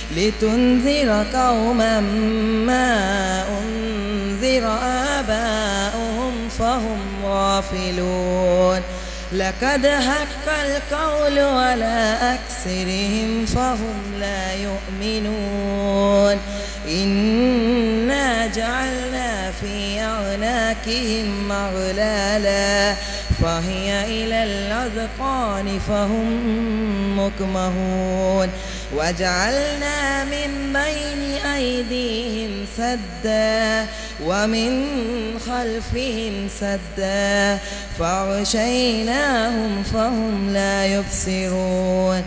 لتنذر قوما ما أنذر آباؤهم فهم غافلون لقد حق القول على أكثرهم فهم لا يؤمنون إنا جعلنا في أعناقهم مغلالا فهي إلى الأذقان فهم مكمهون وجعلنا من بين أيديهم سدا ومن خلفهم سدا فغشيناهم فهم لا يبصرون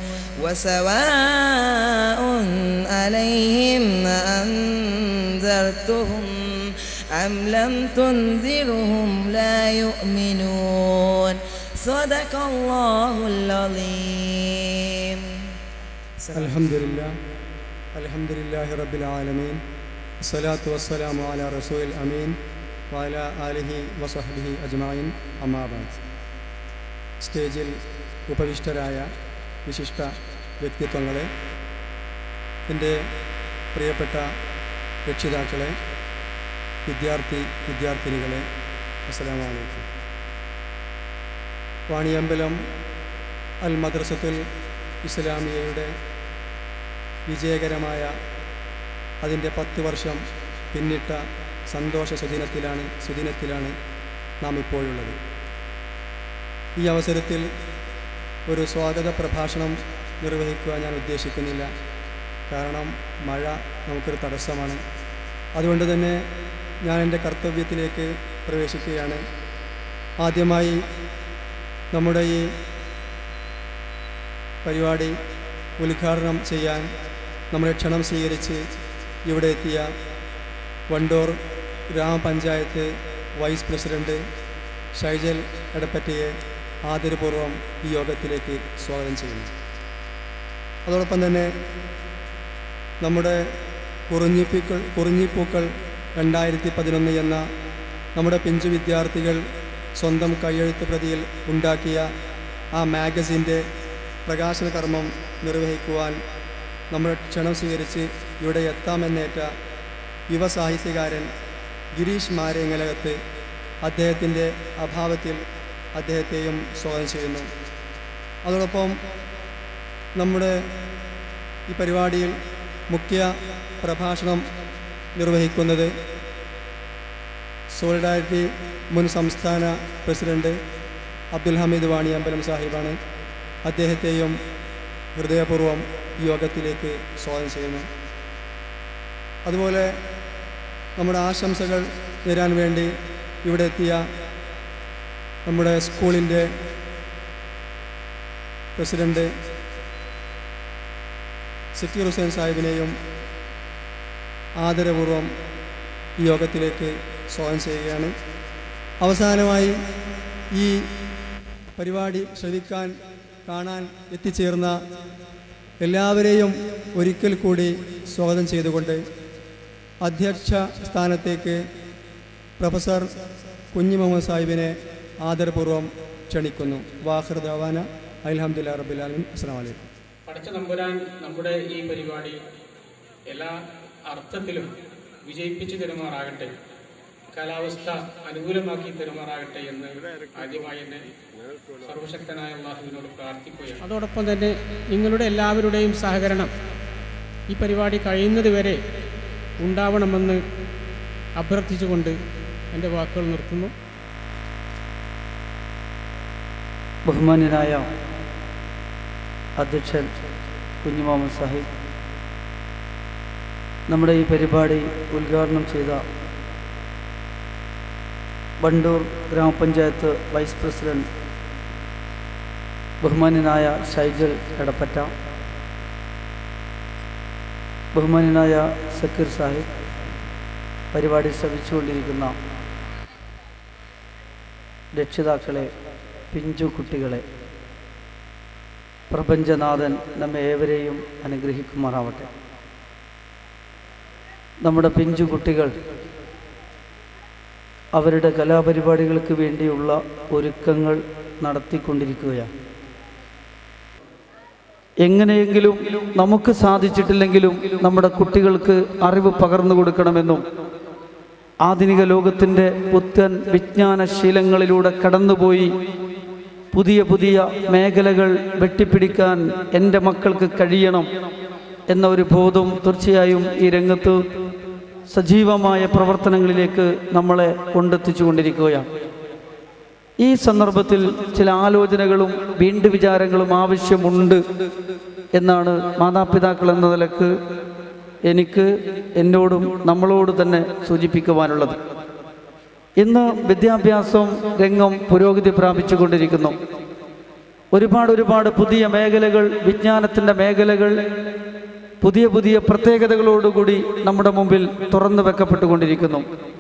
وسواء عليهم أنذرتهم أم لم تنذرهم لا يؤمنون صدق الله العظيم الحمد لله الحمد لله رب العالمين الصلاة والسلام على رسول الأمين وعلى آله وصحبه أجمعين أما بعد സ്റ്റേജിൽ ഉപവിഷ്ടരായ വിശിഷ്ട വ്യക്തിത്വങ്ങളെ എൻ്റെ പ്രിയപ്പെട്ട രക്ഷിതാക്കളെ വിദ്യാർത്ഥി വിദ്യാർത്ഥിനികളെ അസ്സലാമലൈക്കും വാണിയമ്പലം അൽ മദ്രസത്തുൽ ഇസ്ലാമിയയുടെ വിജയകരമായ അതിൻ്റെ പത്ത് വർഷം പിന്നിട്ട സന്തോഷ സുദിനത്തിലാണ് സുദിനത്തിലാണ് നാം ഇപ്പോഴുള്ളത് ഈ അവസരത്തിൽ ഒരു സ്വാഗത പ്രഭാഷണം നിർവഹിക്കുവാൻ ഞാൻ ഉദ്ദേശിക്കുന്നില്ല കാരണം മഴ നമുക്കൊരു തടസ്സമാണ് അതുകൊണ്ട് തന്നെ ഞാൻ എൻ്റെ കർത്തവ്യത്തിലേക്ക് പ്രവേശിക്കുകയാണ് ആദ്യമായി നമ്മുടെ ഈ പരിപാടി ഉദ്ഘാടനം ചെയ്യാൻ നമ്മുടെ ക്ഷണം സ്വീകരിച്ച് ഇവിടെ എത്തിയ വണ്ടൂർ ഗ്രാമപഞ്ചായത്ത് വൈസ് പ്രസിഡന്റ് ഷൈജൽ എടപ്പറ്റയെ ആദരപൂർവ്വം ഈ യോഗത്തിലേക്ക് സ്വാഗതം ചെയ്യുന്നു അതോടൊപ്പം തന്നെ നമ്മുടെ കുറിഞ്ഞിപ്പൂക്കൾ കുറിഞ്ഞിപ്പൂക്കൾ രണ്ടായിരത്തി പതിനൊന്ന് എന്ന നമ്മുടെ പിഞ്ചു വിദ്യാർത്ഥികൾ സ്വന്തം കൈയെഴുത്ത് പ്രതിയിൽ ഉണ്ടാക്കിയ ആ മാഗസിൻ്റെ പ്രകാശന കർമ്മം നിർവഹിക്കുവാൻ നമ്മുടെ ക്ഷണം സ്വീകരിച്ച് ഇവിടെ എത്താമെന്നേറ്റ യുവ സാഹിത്യകാരൻ ഗിരീഷ് മാരേങ്ങലകത്ത് അദ്ദേഹത്തിൻ്റെ അഭാവത്തിൽ അദ്ദേഹത്തെയും സ്വാഗതം ചെയ്യുന്നു അതോടൊപ്പം നമ്മുടെ ഈ പരിപാടിയിൽ മുഖ്യ പ്രഭാഷണം നിർവഹിക്കുന്നത് സോളിഡാരിറ്റി മുൻ സംസ്ഥാന പ്രസിഡന്റ് അബ്ദുൽ ഹമീദ് വാണിയമ്പലം സാഹിബാണ് അദ്ദേഹത്തെയും ഹൃദയപൂർവ്വം ഈ യോഗത്തിലേക്ക് സ്വാഗതം ചെയ്യുന്നു അതുപോലെ നമ്മുടെ ആശംസകൾ നേരാൻ വേണ്ടി ഇവിടെ എത്തിയ നമ്മുടെ സ്കൂളിൻ്റെ പ്രസിഡന്റ് സക്കീർ ഹുസൈൻ സാഹിബിനെയും ആദരപൂർവ്വം ഈ യോഗത്തിലേക്ക് സ്വാഗതം ചെയ്യുകയാണ് അവസാനമായി ഈ പരിപാടി ശ്രവിക്കാൻ കാണാൻ എത്തിച്ചേർന്ന എല്ലാവരെയും ഒരിക്കൽ കൂടി സ്വാഗതം ചെയ്തുകൊണ്ട് അധ്യക്ഷ സ്ഥാനത്തേക്ക് പ്രൊഫസർ കുഞ്ഞി മുഹമ്മദ് സാഹിബിനെ ആദരപൂർവ്വം ക്ഷണിക്കുന്നു വാഹർ ദവാന അലഹമുല്ലാ റബുലാലമിൻ അസ്സാം വലൈക്കും പടച്ച നമ്പുരാൻ നമ്മുടെ ഈ പരിപാടി എല്ലാ അർത്ഥത്തിലും വിജയിപ്പിച്ചു തരുമാറാകട്ടെ കാലാവസ്ഥ അനുകൂലമാക്കി തരുമാറാകട്ടെ എന്ന് ആദ്യമായി എന്നെ സർവശക്തനായ അള്ളാഹുവിനോട് പ്രാർത്ഥിക്കുകയാണ് അതോടൊപ്പം തന്നെ നിങ്ങളുടെ എല്ലാവരുടെയും സഹകരണം ഈ പരിപാടി കഴിയുന്നത് വരെ ഉണ്ടാവണമെന്ന് അഭ്യർത്ഥിച്ചുകൊണ്ട് എൻ്റെ വാക്കുകൾ നിർത്തുന്നു ബഹുമാന്യനായ അധ്യക്ഷൻ കുഞ്ഞു മുഹമ്മദ് സാഹിബ് നമ്മുടെ ഈ പരിപാടി ഉദ്ഘാടനം ചെയ്ത വണ്ടൂർ ഗ്രാമപഞ്ചായത്ത് വൈസ് പ്രസിഡന്റ് ബഹുമാന്യനായ ഷൈജൽ എടപ്പറ്റ ബഹുമാന്യനായ സക്കീർ സാഹിബ് പരിപാടി ശ്രമിച്ചുകൊണ്ടിരിക്കുന്ന രക്ഷിതാക്കളെ പിഞ്ചു കുട്ടികളെ പ്രപഞ്ചനാഥൻ നമ്മെ ഏവരെയും അനുഗ്രഹിക്കുമാറാവട്ടെ നമ്മുടെ പിഞ്ചു കുട്ടികൾ അവരുടെ കലാപരിപാടികൾക്ക് വേണ്ടിയുള്ള ഒരുക്കങ്ങൾ നടത്തിക്കൊണ്ടിരിക്കുകയാണ് എങ്ങനെയെങ്കിലും നമുക്ക് സാധിച്ചിട്ടില്ലെങ്കിലും നമ്മുടെ കുട്ടികൾക്ക് അറിവ് പകർന്നു കൊടുക്കണമെന്നും ആധുനിക ലോകത്തിൻ്റെ പുത്തൻ വിജ്ഞാനശീലങ്ങളിലൂടെ കടന്നുപോയി പുതിയ പുതിയ മേഖലകൾ വെട്ടിപ്പിടിക്കാൻ എൻ്റെ മക്കൾക്ക് കഴിയണം എന്ന ഒരു ബോധം തീർച്ചയായും ഈ രംഗത്ത് സജീവമായ പ്രവർത്തനങ്ങളിലേക്ക് നമ്മളെ കൊണ്ടെത്തിച്ചു കൊണ്ടിരിക്കുകയാണ് ഈ സന്ദർഭത്തിൽ ചില ആലോചനകളും വീണ്ടു വിചാരങ്ങളും ആവശ്യമുണ്ട് എന്നാണ് മാതാപിതാക്കൾ എന്ന നിലക്ക് എനിക്ക് എന്നോടും നമ്മളോട് തന്നെ സൂചിപ്പിക്കുവാനുള്ളത് ഇന്ന് വിദ്യാഭ്യാസം രംഗം പുരോഗതി പ്രാപിച്ചു കൊണ്ടിരിക്കുന്നു ഒരുപാട് ഒരുപാട് പുതിയ മേഖലകൾ വിജ്ഞാനത്തിൻ്റെ മേഖലകൾ പുതിയ പുതിയ പ്രത്യേകതകളോടുകൂടി നമ്മുടെ മുമ്പിൽ തുറന്നു വെക്കപ്പെട്ടുകൊണ്ടിരിക്കുന്നു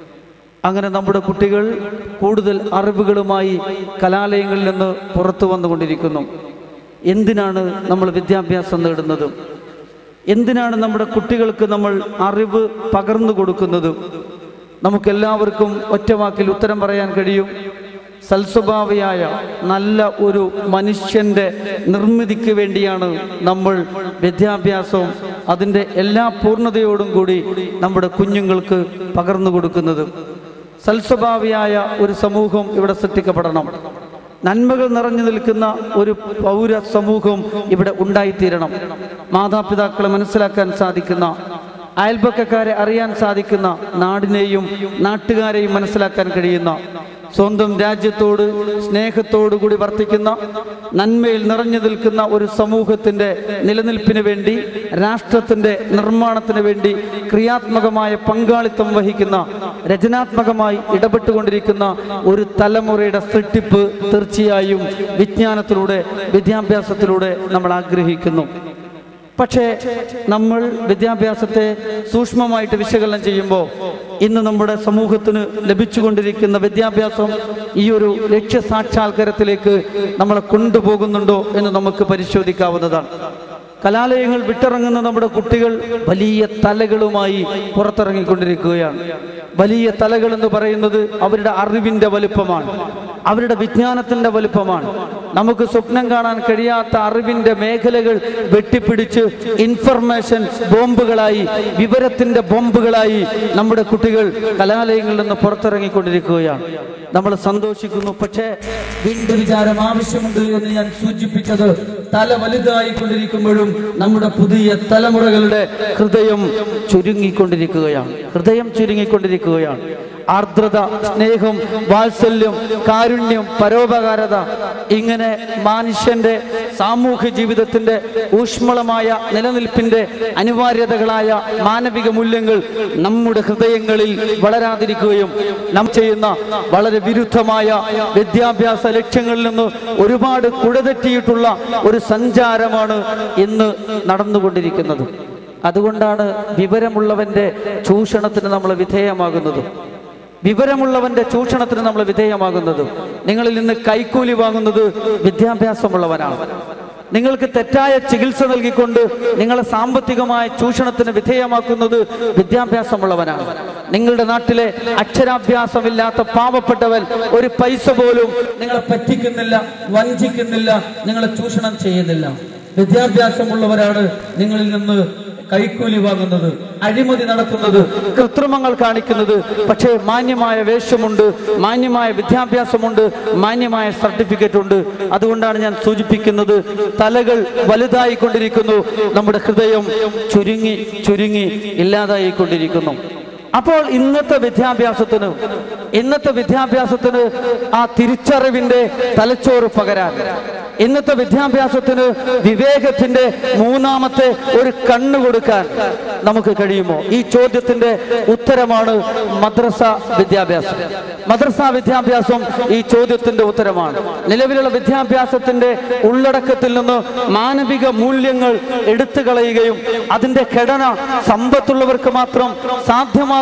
അങ്ങനെ നമ്മുടെ കുട്ടികൾ കൂടുതൽ അറിവുകളുമായി കലാലയങ്ങളിൽ നിന്ന് പുറത്തു വന്നുകൊണ്ടിരിക്കുന്നു എന്തിനാണ് നമ്മൾ വിദ്യാഭ്യാസം നേടുന്നത് എന്തിനാണ് നമ്മുടെ കുട്ടികൾക്ക് നമ്മൾ അറിവ് പകർന്നു കൊടുക്കുന്നത് നമുക്കെല്ലാവർക്കും ഒറ്റവാക്കിൽ ഉത്തരം പറയാൻ കഴിയും സൽസ്വഭാവിയായ നല്ല ഒരു മനുഷ്യൻ്റെ നിർമ്മിതിക്ക് വേണ്ടിയാണ് നമ്മൾ വിദ്യാഭ്യാസവും അതിൻ്റെ എല്ലാ പൂർണ്ണതയോടും കൂടി നമ്മുടെ കുഞ്ഞുങ്ങൾക്ക് പകർന്നു കൊടുക്കുന്നത് സൽസ്വഭാവിയായ ഒരു സമൂഹം ഇവിടെ സൃഷ്ടിക്കപ്പെടണം നന്മകൾ നിറഞ്ഞു നിൽക്കുന്ന ഒരു പൗര സമൂഹം ഇവിടെ ഉണ്ടായിത്തീരണം മാതാപിതാക്കളെ മനസ്സിലാക്കാൻ സാധിക്കുന്ന അയൽപക്കക്കാരെ അറിയാൻ സാധിക്കുന്ന നാടിനെയും നാട്ടുകാരെയും മനസ്സിലാക്കാൻ കഴിയുന്ന സ്വന്തം രാജ്യത്തോട് സ്നേഹത്തോടു കൂടി വർത്തിക്കുന്ന നന്മയിൽ നിറഞ്ഞു നിൽക്കുന്ന ഒരു സമൂഹത്തിൻ്റെ നിലനിൽപ്പിന് വേണ്ടി രാഷ്ട്രത്തിൻ്റെ നിർമ്മാണത്തിന് വേണ്ടി ക്രിയാത്മകമായ പങ്കാളിത്തം വഹിക്കുന്ന രചനാത്മകമായി ഇടപെട്ടുകൊണ്ടിരിക്കുന്ന ഒരു തലമുറയുടെ സൃഷ്ടിപ്പ് തീർച്ചയായും വിജ്ഞാനത്തിലൂടെ വിദ്യാഭ്യാസത്തിലൂടെ നമ്മൾ ആഗ്രഹിക്കുന്നു പക്ഷേ നമ്മൾ വിദ്യാഭ്യാസത്തെ സൂക്ഷ്മമായിട്ട് വിശകലനം ചെയ്യുമ്പോൾ ഇന്ന് നമ്മുടെ സമൂഹത്തിന് ലഭിച്ചുകൊണ്ടിരിക്കുന്ന വിദ്യാഭ്യാസം ഈ ഒരു ലക്ഷ്യ സാക്ഷാത്കാരത്തിലേക്ക് നമ്മളെ കൊണ്ടുപോകുന്നുണ്ടോ എന്ന് നമുക്ക് പരിശോധിക്കാവുന്നതാണ് കലാലയങ്ങൾ വിട്ടിറങ്ങുന്ന നമ്മുടെ കുട്ടികൾ വലിയ തലകളുമായി പുറത്തിറങ്ങിക്കൊണ്ടിരിക്കുകയാണ് വലിയ തലകൾ എന്ന് പറയുന്നത് അവരുടെ അറിവിന്റെ വലുപ്പമാണ് അവരുടെ വിജ്ഞാനത്തിന്റെ വലുപ്പമാണ് നമുക്ക് സ്വപ്നം കാണാൻ കഴിയാത്ത അറിവിന്റെ മേഖലകൾ വെട്ടിപ്പിടിച്ച് ഇൻഫർമേഷൻ ബോംബുകളായി വിവരത്തിന്റെ ബോംബുകളായി നമ്മുടെ കുട്ടികൾ കലാലയങ്ങളിൽ നിന്ന് പുറത്തിറങ്ങിക്കൊണ്ടിരിക്കുകയാണ് നമ്മൾ സന്തോഷിക്കുന്നു പക്ഷേ വീണ്ടും വിചാരം ആവശ്യമുണ്ട് എന്ന് ഞാൻ സൂചിപ്പിച്ചത് തല വലുതായി കൊണ്ടിരിക്കുമ്പോഴും നമ്മുടെ പുതിയ തലമുറകളുടെ ഹൃദയം ചുരുങ്ങിക്കൊണ്ടിരിക്കുകയാണ് ഹൃദയം ചുരുങ്ങിക്കൊണ്ടിരിക്കുകയാണ് ആർദ്രത സ്നേഹം വാത്സല്യം കാരുണ്യം പരോപകാരത ഇങ്ങനെ മനുഷ്യന്റെ സാമൂഹ്യ ജീവിതത്തിന്റെ ഊഷ്മളമായ നിലനിൽപ്പിന്റെ അനിവാര്യതകളായ മാനവിക മൂല്യങ്ങൾ നമ്മുടെ ഹൃദയങ്ങളിൽ വളരാതിരിക്കുകയും നാം ചെയ്യുന്ന വളരെ വിരുദ്ധമായ വിദ്യാഭ്യാസ ലക്ഷ്യങ്ങളിൽ നിന്ന് ഒരുപാട് കുഴതെറ്റിയിട്ടുള്ള ഒരു സഞ്ചാരമാണ് ഇന്ന് നടന്നുകൊണ്ടിരിക്കുന്നത് അതുകൊണ്ടാണ് വിവരമുള്ളവന്റെ ചൂഷണത്തിന് നമ്മൾ വിധേയമാകുന്നത് വിവരമുള്ളവന്റെ ചൂഷണത്തിന് നമ്മൾ വിധേയമാകുന്നത് നിങ്ങളിൽ നിന്ന് കൈക്കൂലി വാങ്ങുന്നത് വിദ്യാഭ്യാസമുള്ളവനാണ് നിങ്ങൾക്ക് തെറ്റായ ചികിത്സ നൽകിക്കൊണ്ട് നിങ്ങളെ സാമ്പത്തികമായ ചൂഷണത്തിന് വിധേയമാക്കുന്നത് വിദ്യാഭ്യാസമുള്ളവനാണ് നിങ്ങളുടെ നാട്ടിലെ അക്ഷരാഭ്യാസമില്ലാത്ത പാവപ്പെട്ടവൻ ഒരു പൈസ പോലും നിങ്ങളെ പറ്റിക്കുന്നില്ല വഞ്ചിക്കുന്നില്ല നിങ്ങളെ ചൂഷണം ചെയ്യുന്നില്ല വിദ്യാഭ്യാസമുള്ളവരാണ് നിങ്ങളിൽ നിന്ന് കൈക്കൂലി വാങ്ങുന്നത് അഴിമതി നടത്തുന്നത് കൃത്രിമങ്ങൾ കാണിക്കുന്നത് പക്ഷേ മാന്യമായ വേഷമുണ്ട് മാന്യമായ വിദ്യാഭ്യാസമുണ്ട് മാന്യമായ സർട്ടിഫിക്കറ്റ് ഉണ്ട് അതുകൊണ്ടാണ് ഞാൻ സൂചിപ്പിക്കുന്നത് തലകൾ വലുതായിക്കൊണ്ടിരിക്കുന്നു നമ്മുടെ ഹൃദയം ചുരുങ്ങി ചുരുങ്ങി ഇല്ലാതായിക്കൊണ്ടിരിക്കുന്നു അപ്പോൾ ഇന്നത്തെ വിദ്യാഭ്യാസത്തിന് ഇന്നത്തെ വിദ്യാഭ്യാസത്തിന് ആ തിരിച്ചറിവിന്റെ തലച്ചോറ് പകരാൻ ഇന്നത്തെ വിദ്യാഭ്യാസത്തിന് വിവേകത്തിന്റെ മൂന്നാമത്തെ ഒരു കണ്ണ് കൊടുക്കാൻ നമുക്ക് കഴിയുമോ ഈ ചോദ്യത്തിന്റെ ഉത്തരമാണ് മദ്രസ വിദ്യാഭ്യാസം മദ്രസ വിദ്യാഭ്യാസം ഈ ചോദ്യത്തിന്റെ ഉത്തരമാണ് നിലവിലുള്ള വിദ്യാഭ്യാസത്തിന്റെ ഉള്ളടക്കത്തിൽ നിന്ന് മാനവിക മൂല്യങ്ങൾ എടുത്തു കളയുകയും അതിന്റെ ഘടന സമ്പത്തുള്ളവർക്ക് മാത്രം സാധ്യമാകും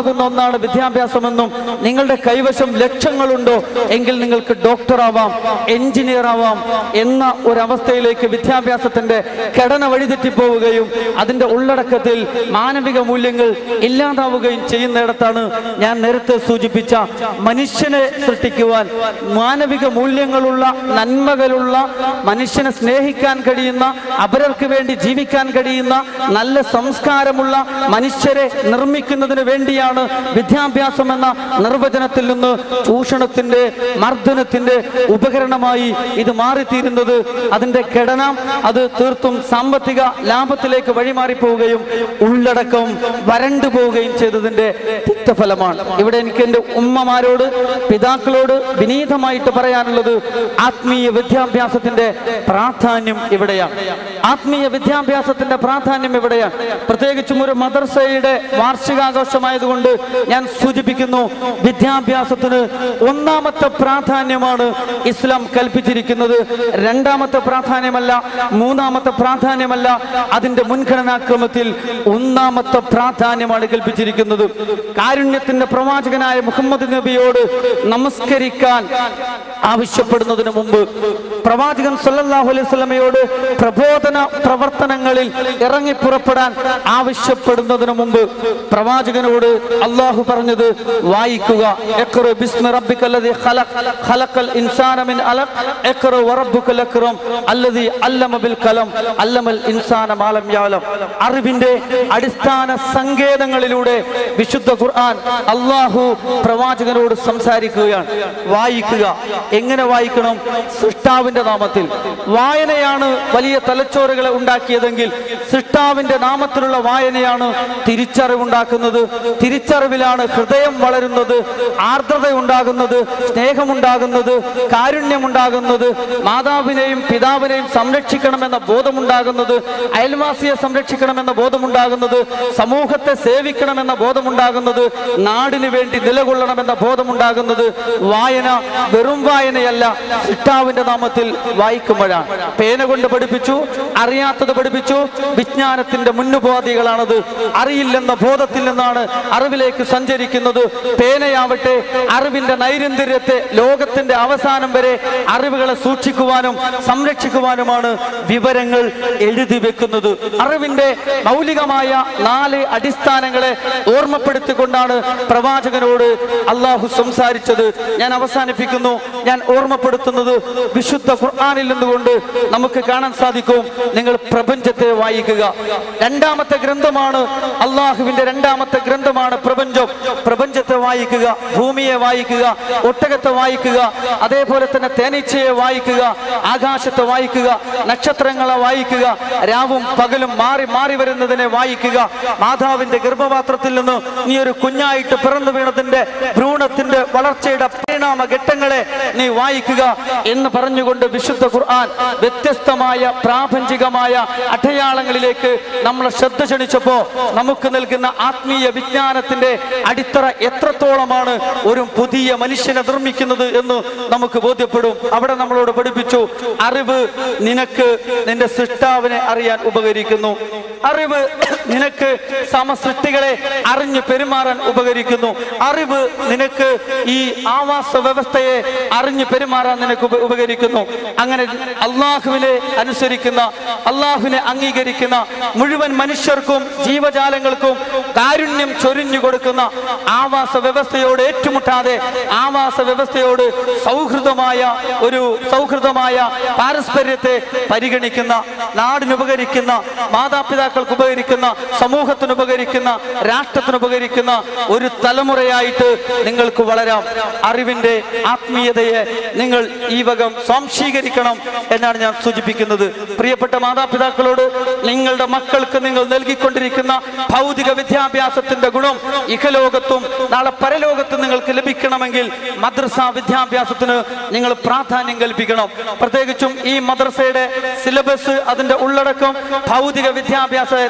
അർത്ഥമാകുന്ന ഒന്നാണ് വിദ്യാഭ്യാസമെന്നും നിങ്ങളുടെ കൈവശം ലക്ഷങ്ങളുണ്ടോ എങ്കിൽ നിങ്ങൾക്ക് ഡോക്ടറാവാം എഞ്ചിനീയർ ആവാം എന്ന ഒരവസ്ഥയിലേക്ക് വിദ്യാഭ്യാസത്തിന്റെ ഘടന വഴിതെറ്റിപ്പോവുകയും അതിന്റെ ഉള്ളടക്കത്തിൽ മാനവിക മൂല്യങ്ങൾ ഇല്ലാതാവുകയും ചെയ്യുന്നിടത്താണ് ഞാൻ നേരത്തെ സൂചിപ്പിച്ച മനുഷ്യനെ സൃഷ്ടിക്കുവാൻ മാനവിക മൂല്യങ്ങളുള്ള നന്മകളുള്ള മനുഷ്യനെ സ്നേഹിക്കാൻ കഴിയുന്ന അപരർക്ക് വേണ്ടി ജീവിക്കാൻ കഴിയുന്ന നല്ല സംസ്കാരമുള്ള മനുഷ്യരെ നിർമ്മിക്കുന്നതിന് വേണ്ടിയാണ് വിദ്യാഭ്യാസം എന്ന നിർവചനത്തിൽ നിന്ന് ചൂഷണത്തിന്റെ മർദ്ദനത്തിന്റെ ഉപകരണമായി ഇത് മാറിത്തീരുന്നത് അതിന്റെ ഘടന അത് തീർത്തും സാമ്പത്തിക ലാഭത്തിലേക്ക് വഴിമാറിപ്പോവുകയും ഉള്ളടക്കം വരണ്ടു പോവുകയും ചെയ്തതിന്റെ തിക്തഫലമാണ് ഇവിടെ എനിക്ക് എന്റെ ഉമ്മമാരോട് പിതാക്കളോട് വിനീതമായിട്ട് പറയാനുള്ളത് ആത്മീയ വിദ്യാഭ്യാസത്തിന്റെ പ്രാധാന്യം ഇവിടെയാണ് ആത്മീയ വിദ്യാഭ്യാസത്തിന്റെ പ്രാധാന്യം ഇവിടെയാണ് പ്രത്യേകിച്ചും ഒരു മദർസയുടെ വാർഷികാഘോഷമായതുകൊണ്ട് ഞാൻ സൂചിപ്പിക്കുന്നു വിദ്യാഭ്യാസത്തിന് ഒന്നാമത്തെ പ്രാധാന്യമാണ് ഇസ്ലാം കൽപ്പിച്ചിരിക്കുന്നത് രണ്ടാമത്തെ പ്രാധാന്യമല്ല മൂന്നാമത്തെ പ്രാധാന്യമല്ല അതിന്റെ മുൻഗണനാക്രമത്തിൽ ഒന്നാമത്തെ പ്രാധാന്യമാണ് കൽപ്പിച്ചിരിക്കുന്നത് കാരുണ്യത്തിന്റെ പ്രവാചകനായ മുഹമ്മദ് നബിയോട് നമസ്കരിക്കാൻ ആവശ്യപ്പെടുന്നതിന് മുമ്പ് പ്രവാചകൻ സല്ലല്ലാഹു അലൈഹി വസല്ലമയോട് പ്രബോധന പ്രവർത്തനങ്ങളിൽ ഇറങ്ങി പുറപ്പെടാൻ ആവശ്യപ്പെടുന്നതിന് മുമ്പ് പ്രവാചകനോട് അള്ളാഹു പറഞ്ഞത് വായിക്കുക ഇഖ്റ ബിസ്മി റബ്ബിക്കല്ലദീ ഖലഖ് ഖലഖൽ ഇൻസാന മിൻ അലഖ് ഇഖ്റ വറബ്ബുക്കൽ അക്രം അല്ലദീ അല്ലമ ബിൽ കലം അല്ലമൽ ഇൻസാന മാലം യാലം അറിവിന്റെ അടിസ്ഥാന സങ്കേതങ്ങളിലൂടെ വിശുദ്ധ ഖുർആൻ അള്ളാഹു പ്രവാചകനോട് സംസാരിക്കുകയാണ് വായിക്കുക എങ്ങനെ വായിക്കണം സൃഷ്ടാവിന്റെ നാമത്തിൽ വായനയാണ് വലിയ തലച്ചോറുകളെ ഉണ്ടാക്കിയതെങ്കിൽ സൃഷ്ടാവിന്റെ നാമത്തിലുള്ള വായനയാണ് തിരിച്ചറിവുണ്ടാക്കുന്നത് തിരിച്ചറിവിലാണ് ഹൃദയം വളരുന്നത് ആർദ്രത ഉണ്ടാകുന്നത് സ്നേഹമുണ്ടാകുന്നത് കാരുണ്യമുണ്ടാകുന്നത് മാതാവിനെയും പിതാവിനെയും സംരക്ഷിക്കണമെന്ന ബോധമുണ്ടാകുന്നത് അയൽവാസിയെ സംരക്ഷിക്കണമെന്ന ബോധമുണ്ടാകുന്നത് സമൂഹത്തെ സേവിക്കണമെന്ന ബോധമുണ്ടാകുന്നത് നാടിന് വേണ്ടി നിലകൊള്ളണമെന്ന ബോധമുണ്ടാകുന്നത് വായന വെറും വായനയല്ല സിട്ടാവിന്റെ നാമത്തിൽ വായിക്കുമ്പോഴാണ് പേന കൊണ്ട് പഠിപ്പിച്ചു അറിയാത്തത് പഠിപ്പിച്ചു വിജ്ഞാനത്തിന്റെ മുന്നുപാധികളാണത് അറിയില്ലെന്ന ബോധത്തിൽ നിന്നാണ് അറിവിലേക്ക് സഞ്ചരിക്കുന്നത് പേനയാവട്ടെ അറിവിന്റെ നൈരന്തര്യത്തെ ലോകത്തിന്റെ അവസാനം വരെ അറിവുകളെ സൂക്ഷിക്കുവാനും സംരക്ഷിക്കുവാനുമാണ് വിവരങ്ങൾ എഴുതി വെക്കുന്നത് അറിവിന്റെ മൗലികമായ നാല് അടിസ്ഥാനങ്ങളെ ഓർമ്മപ്പെടുത്തിക്കൊണ്ടാണ് പ്രവാചകനോട് അള്ളാഹു സംസാരിച്ചത് ഞാൻ അവസാനിപ്പിക്കുന്നു ഞാൻ ഓർമ്മപ്പെടുത്തുന്നത് വിശുദ്ധ ഖുർആാനിൽ നിന്നുകൊണ്ട് നമുക്ക് കാണാൻ സാധിക്കും നിങ്ങൾ പ്രപഞ്ചത്തെ വായിക്കുക രണ്ടാമത്തെ ഗ്രന്ഥമാണ് അള്ളാഹുവിന്റെ രണ്ടാമത്തെ ഗ്രന്ഥമാണ് പ്രപഞ്ചം പ്രപഞ്ചത്തെ വായിക്കുക ഭൂമിയെ വായിക്കുക ഒട്ടകത്തെ വായിക്കുക അതേപോലെ തന്നെ തേനീച്ചയെ വായിക്കുക ആകാശത്തെ വായിക്കുക നക്ഷത്രങ്ങളെ വായിക്കുക രാവും പകലും മാറി മാറി വരുന്നതിനെ വായിക്കുക മാതാവിന്റെ ഗർഭപാത്രത്തിൽ നിന്ന് നീ ഒരു കുഞ്ഞായിട്ട് പിറന്നു വീണതിന്റെ ഭ്രൂണത്തിന്റെ വളർച്ചയുടെ പരിണാമ ഘട്ടങ്ങളെ നീ വായിക്കുക എന്ന് പറഞ്ഞുകൊണ്ട് വിശുദ്ധ ഖുർആൻ വ്യത്യസ്തമായ പ്രാപഞ്ചികമായ അടയാളങ്ങളിലേക്ക് നമ്മളെ ശ്രദ്ധ ക്ഷണിച്ചപ്പോ നമുക്ക് നൽകുന്ന ആത്മീയ വിജ്ഞാനത്തിന്റെ അടിത്തറ എത്രത്തോളമാണ് ഒരു പുതിയ മനുഷ്യനെ നിർമ്മിക്കുന്നത് എന്ന് നമുക്ക് ബോധ്യപ്പെടും അവിടെ നമ്മളോട് പഠിപ്പിച്ചു അറിവ് നിനക്ക് നിന്റെ സൃഷ്ടാവിനെ അറിയാൻ ഉപകരിക്കുന്നു അറിവ് നിനക്ക് സമസൃഷ്ടികളെ അറിഞ്ഞു പെരുമാറാൻ ഉപകരിക്കുന്നു അറിവ് നിനക്ക് ഈ ആവാസ വ്യവസ്ഥയെ അറിഞ്ഞു പെരുമാറാൻ നിനക്ക് ഉപ- ഉപകരിക്കുന്നു അങ്ങനെ അള്ളാഹുവിനെ അനുസരിക്കുന്ന അള്ളാഹുവിനെ അംഗീകരിക്കുന്ന മുഴുവൻ മനുഷ്യർക്കും ജീവജാലങ്ങൾക്കും കാരുണ്യം ചൊരിഞ്ഞു കൊടുക്കുന്ന ആവാസ വ്യവസ്ഥയോട് ഏറ്റുമുട്ടാതെ ആവാസ വ്യവസ്ഥയോട് സൗഹൃദമായ ഒരു സൗഹൃദമായ പാരസ്പര്യത്തെ പരിഗണിക്കുന്ന നാടിനുപകരിക്കുന്ന മാതാപിതാക്കൾക്ക് ഉപകരിക്കുന്ന സമൂഹത്തിന് ഉപകരിക്കുന്ന രാഷ്ട്രത്തിന് ഉപകരിക്കുന്ന ഒരു തലമുറയായിട്ട് നിങ്ങൾക്ക് വളരാം അറിവിന്റെ ആത്മീയതയെ നിങ്ങൾ ഈ വകം സ്വാംശീകരിക്കണം എന്നാണ് ഞാൻ സൂചിപ്പിക്കുന്നത് പ്രിയപ്പെട്ട മാതാപിതാക്കളോട് നിങ്ങളുടെ മക്കൾക്ക് നിങ്ങൾ നൽകിക്കൊണ്ടിരിക്കുന്ന ഭൗതിക വിദ്യാഭ്യാസത്തിന്റെ ഗുണം ഇഹലോകത്തും നാളെ പരലോകത്തും നിങ്ങൾക്ക് ലഭിക്കണമെങ്കിൽ മദ്രസ വിദ്യാഭ്യാസത്തിന് നിങ്ങൾ പ്രാധാന്യം കൽപ്പിക്കണം പ്രത്യേകിച്ചും ഈ മദ്രസയുടെ സിലബസ് അതിന്റെ ഉള്ളടക്കം ഭൗതിക വിദ്യാഭ്യാസത്തെ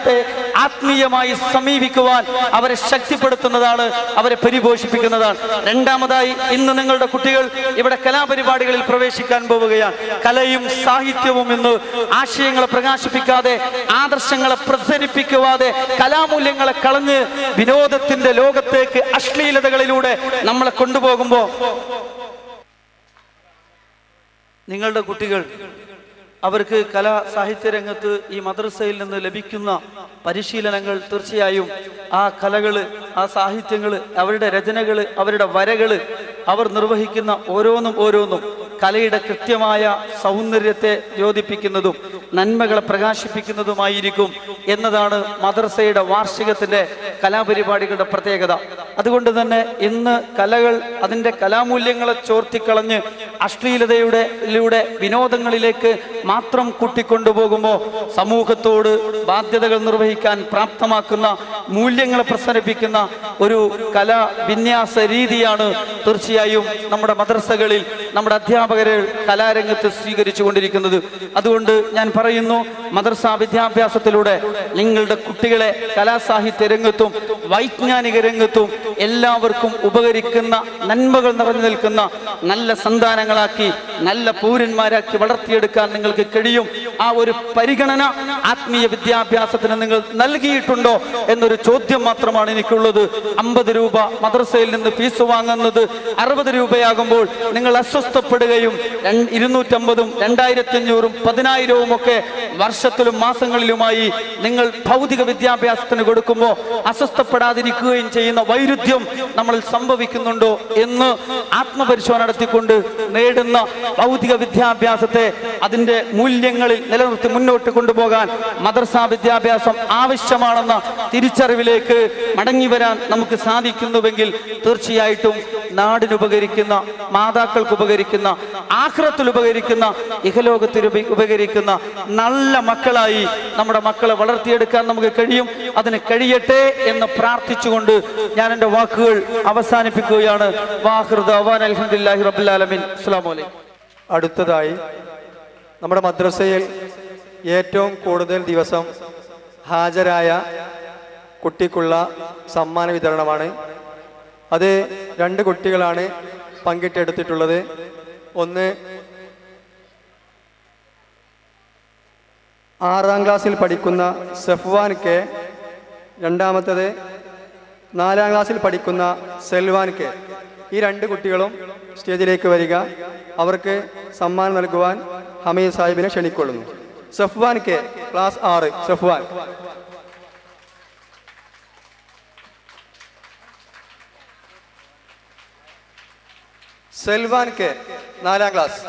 ആത്മീയമായി സമീപിക്കുവാൻ അവരെ ശക്തിപ്പെടുത്തുന്നതാണ് അവരെ പരിപോഷിപ്പിക്കുന്നതാണ് രണ്ടാമതായി ഇന്ന് നിങ്ങളുടെ കുട്ടികൾ ഇവിടെ കലാപരിപാടികളിൽ പ്രവേശിക്കാൻ പോവുകയാണ് കലയും സാഹിത്യവും ഇന്ന് ആശയങ്ങളെ പ്രകാശിപ്പിക്കാതെ ആദർശങ്ങളെ പ്രസരിപ്പിക്കുവാതെ കലാമൂല്യങ്ങളെ കളഞ്ഞ് വിനോദത്തിന്റെ ലോകത്തേക്ക് അശ്ലീലതകളിലൂടെ നമ്മളെ കൊണ്ടുപോകുമ്പോൾ നിങ്ങളുടെ കുട്ടികൾ അവർക്ക് കലാ സാഹിത്യ രംഗത്ത് ഈ മദ്രസയിൽ നിന്ന് ലഭിക്കുന്ന പരിശീലനങ്ങൾ തീർച്ചയായും ആ കലകള് ആ സാഹിത്യങ്ങള് അവരുടെ രചനകള് അവരുടെ വരകള് അവർ നിർവഹിക്കുന്ന ഓരോന്നും ഓരോന്നും കലയുടെ കൃത്യമായ സൗന്ദര്യത്തെ യോജിപ്പിക്കുന്നതും നന്മകളെ പ്രകാശിപ്പിക്കുന്നതുമായിരിക്കും എന്നതാണ് മദ്രസയുടെ വാർഷികത്തിന്റെ കലാപരിപാടികളുടെ പ്രത്യേകത അതുകൊണ്ട് തന്നെ ഇന്ന് കലകൾ അതിൻ്റെ കലാമൂല്യങ്ങളെ ചോർത്തിക്കളഞ്ഞ് അശ്ലീലതയുടെ ലൂടെ വിനോദങ്ങളിലേക്ക് മാത്രം കൂട്ടിക്കൊണ്ടുപോകുമ്പോൾ സമൂഹത്തോട് ബാധ്യതകൾ നിർവഹിക്കാൻ പ്രാപ്തമാക്കുന്ന മൂല്യങ്ങളെ പ്രസരിപ്പിക്കുന്ന ഒരു കലാ വിന്യാസ രീതിയാണ് തീർച്ചയായും നമ്മുടെ മദ്രസകളിൽ നമ്മുടെ അധ്യാപകരെ കലാരംഗത്ത് സ്വീകരിച്ചു കൊണ്ടിരിക്കുന്നത് അതുകൊണ്ട് ഞാൻ പറയുന്നു മദ്രസ വിദ്യാഭ്യാസത്തിലൂടെ നിങ്ങളുടെ കുട്ടികളെ കലാസാഹിത്യ രംഗത്തും വൈജ്ഞാനിക രംഗത്തും എല്ലാവർക്കും ഉപകരിക്കുന്ന നന്മകൾ നിറഞ്ഞു നിൽക്കുന്ന നല്ല സന്താനങ്ങളാക്കി നല്ല പൗരന്മാരാക്കി വളർത്തിയെടുക്കാൻ നിങ്ങൾക്ക് കഴിയും ആ ഒരു പരിഗണന ആത്മീയ വിദ്യാഭ്യാസത്തിന് നിങ്ങൾ നൽകിയിട്ടുണ്ടോ എന്നൊരു ചോദ്യം മാത്രമാണ് എനിക്കുള്ളത് അമ്പത് രൂപ മദ്രസയിൽ നിന്ന് ഫീസ് വാങ്ങുന്നത് അറുപത് രൂപയാകുമ്പോൾ നിങ്ങൾ അസ്വസ്ഥപ്പെടുകയും രണ്ട് ഇരുന്നൂറ്റമ്പതും രണ്ടായിരത്തി അഞ്ഞൂറും പതിനായിരവും ഒക്കെ വർഷത്തിലും മാസങ്ങളിലുമായി നിങ്ങൾ ഭൗതിക വിദ്യാഭ്യാസത്തിന് കൊടുക്കുമ്പോൾ അസ്വസ്ഥപ്പെടാതിരിക്കുകയും ചെയ്യുന്ന വൈരുദ്ധ്യം നമ്മളിൽ സംഭവിക്കുന്നുണ്ടോ എന്ന് ആത്മപരിശോധന നടത്തിക്കൊണ്ട് നേടുന്ന ഭൗതിക വിദ്യാഭ്യാസത്തെ അതിന്റെ മൂല്യങ്ങളിൽ നിലനിർത്തി മുന്നോട്ട് കൊണ്ടുപോകാൻ മദ്രസ വിദ്യാഭ്യാസം ആവശ്യമാണെന്ന തിരിച്ചറിവിലേക്ക് മടങ്ങി വരാൻ നമുക്ക് സാധിക്കുന്നുവെങ്കിൽ തീർച്ചയായിട്ടും നാടിന് ഉപകരിക്കുന്ന മാതാക്കൾക്ക് ഉപകരിക്കുന്ന ആഹ്റത്തിൽ ഉപകരിക്കുന്ന ഇഹലോകത്തിൽ ഉപ- ഉപകരിക്കുന്ന നല്ല മക്കളായി നമ്മുടെ മക്കളെ വളർത്തിയെടുക്കാൻ നമുക്ക് കഴിയും അതിന് കഴിയട്ടെ എന്ന് പ്രാർത്ഥിച്ചുകൊണ്ട് ഞാൻ എൻ്റെ വാക്കുകൾ അവസാനിപ്പിക്കുകയാണ് വാഹൃദ അവാൻ അലഹദില്ലാഹി റബുല്ലാലമിൻ അസ്സാം വലൈക്കും അടുത്തതായി നമ്മുടെ മദ്രസയിൽ ഏറ്റവും കൂടുതൽ ദിവസം ഹാജരായ കുട്ടിക്കുള്ള സമ്മാന വിതരണമാണ് അത് രണ്ട് കുട്ടികളാണ് പങ്കിട്ടെടുത്തിട്ടുള്ളത് ഒന്ന് ആറാം ക്ലാസ്സിൽ പഠിക്കുന്ന സഫ്വാൻ കെ രണ്ടാമത്തത് നാലാം ക്ലാസ്സിൽ പഠിക്കുന്ന സെൽവാൻ കെ ഈ രണ്ട് കുട്ടികളും സ്റ്റേജിലേക്ക് വരിക അവർക്ക് സമ്മാനം നൽകുവാൻ ഹമീദ് സാഹിബിനെ ക്ഷണിക്കൊള്ളുന്നു സഫ്വാൻ കെ ക്ലാസ് ആറ് സഫ്വാൻ സെൽവാൻ കെ നാലാം ക്ലാസ്